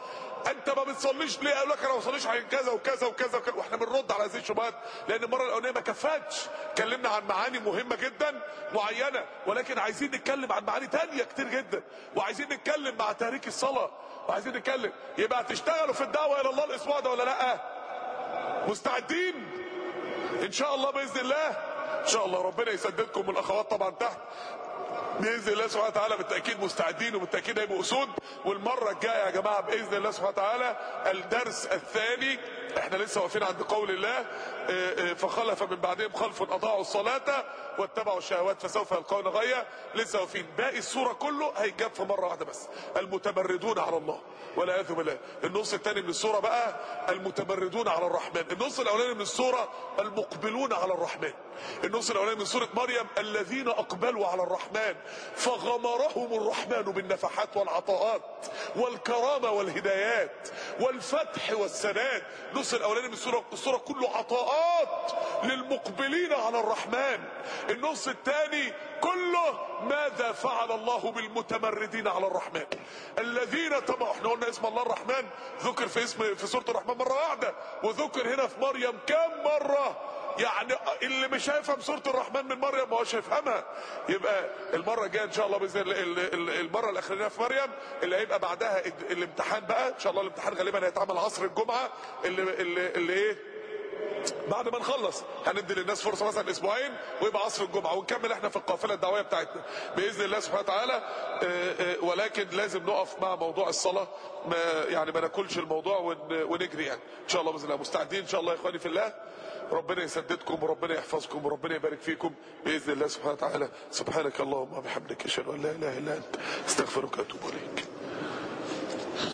C: انت ما بتصليش ليه اقول لك انا ما بصليش عن كذا وكذا وكذا وكذا واحنا بنرد على هذه الشبهات لان المره الاولانيه ما كفتش اتكلمنا عن معاني مهمه جدا معينه ولكن عايزين نتكلم عن معاني تانية كتير جدا وعايزين نتكلم مع تاريخ الصلاه وعايزين نتكلم يبقى هتشتغلوا في الدعوه الى الله الاسبوع ده ولا لا مستعدين ان شاء الله باذن الله ان شاء الله ربنا يسددكم والاخوات طبعا تحت باذن الله سبحانه وتعالى بالتاكيد مستعدين وبالتاكيد هيبقوا اسود والمره الجايه يا جماعه باذن الله سبحانه وتعالى الدرس الثاني احنا لسه واقفين عند قول الله اه، اه، فخلف من بعدهم خلف اضاعوا الصلاه واتبعوا الشهوات فسوف يلقون غيا لسه واقفين باقي السوره كله هيتجاب في مره واحده بس المتمردون على الله والعياذ بالله النص الثاني من السوره بقى المتمردون على الرحمن النص الاولاني من السوره المقبلون على الرحمن النص الاولاني من سوره مريم الذين اقبلوا على الرحمن فغمرهم الرحمن بالنفحات والعطاءات والكرامه والهدايات والفتح والسداد النص الاولاني من السوره السوره كله عطاءات للمقبلين على الرحمن النص الثاني كله ماذا فعل الله بالمتمردين على الرحمن الذين طبعا احنا قلنا اسم الله الرحمن ذكر في اسم في سوره الرحمن مره واحده وذكر هنا في مريم كم مره يعني اللي مش هيفهم سوره الرحمن من مريم ما هوش هيفهمها يبقى المره الجايه ان شاء الله باذن الله ال- ال- المره الاخرانيه في مريم اللي هيبقى بعدها ال- الامتحان بقى ان شاء الله الامتحان غالبا هيتعمل عصر الجمعه اللي اللي, اللي ايه بعد ما نخلص هندي للناس فرصه مثلا اسبوعين ويبقى عصر الجمعه ونكمل احنا في القافله الدعويه بتاعتنا باذن الله سبحانه وتعالى آه، آه، ولكن لازم نقف مع موضوع الصلاه ما يعني ما ناكلش الموضوع ون- ونجري يعني ان شاء الله باذن الله مستعدين ان شاء الله يا اخواني في الله ربنا يسددكم وربنا يحفظكم وربنا يبارك فيكم باذن الله سبحانه وتعالى سبحانك اللهم وبحمدك اشهد ان لا اله الا انت استغفرك واتوب اليك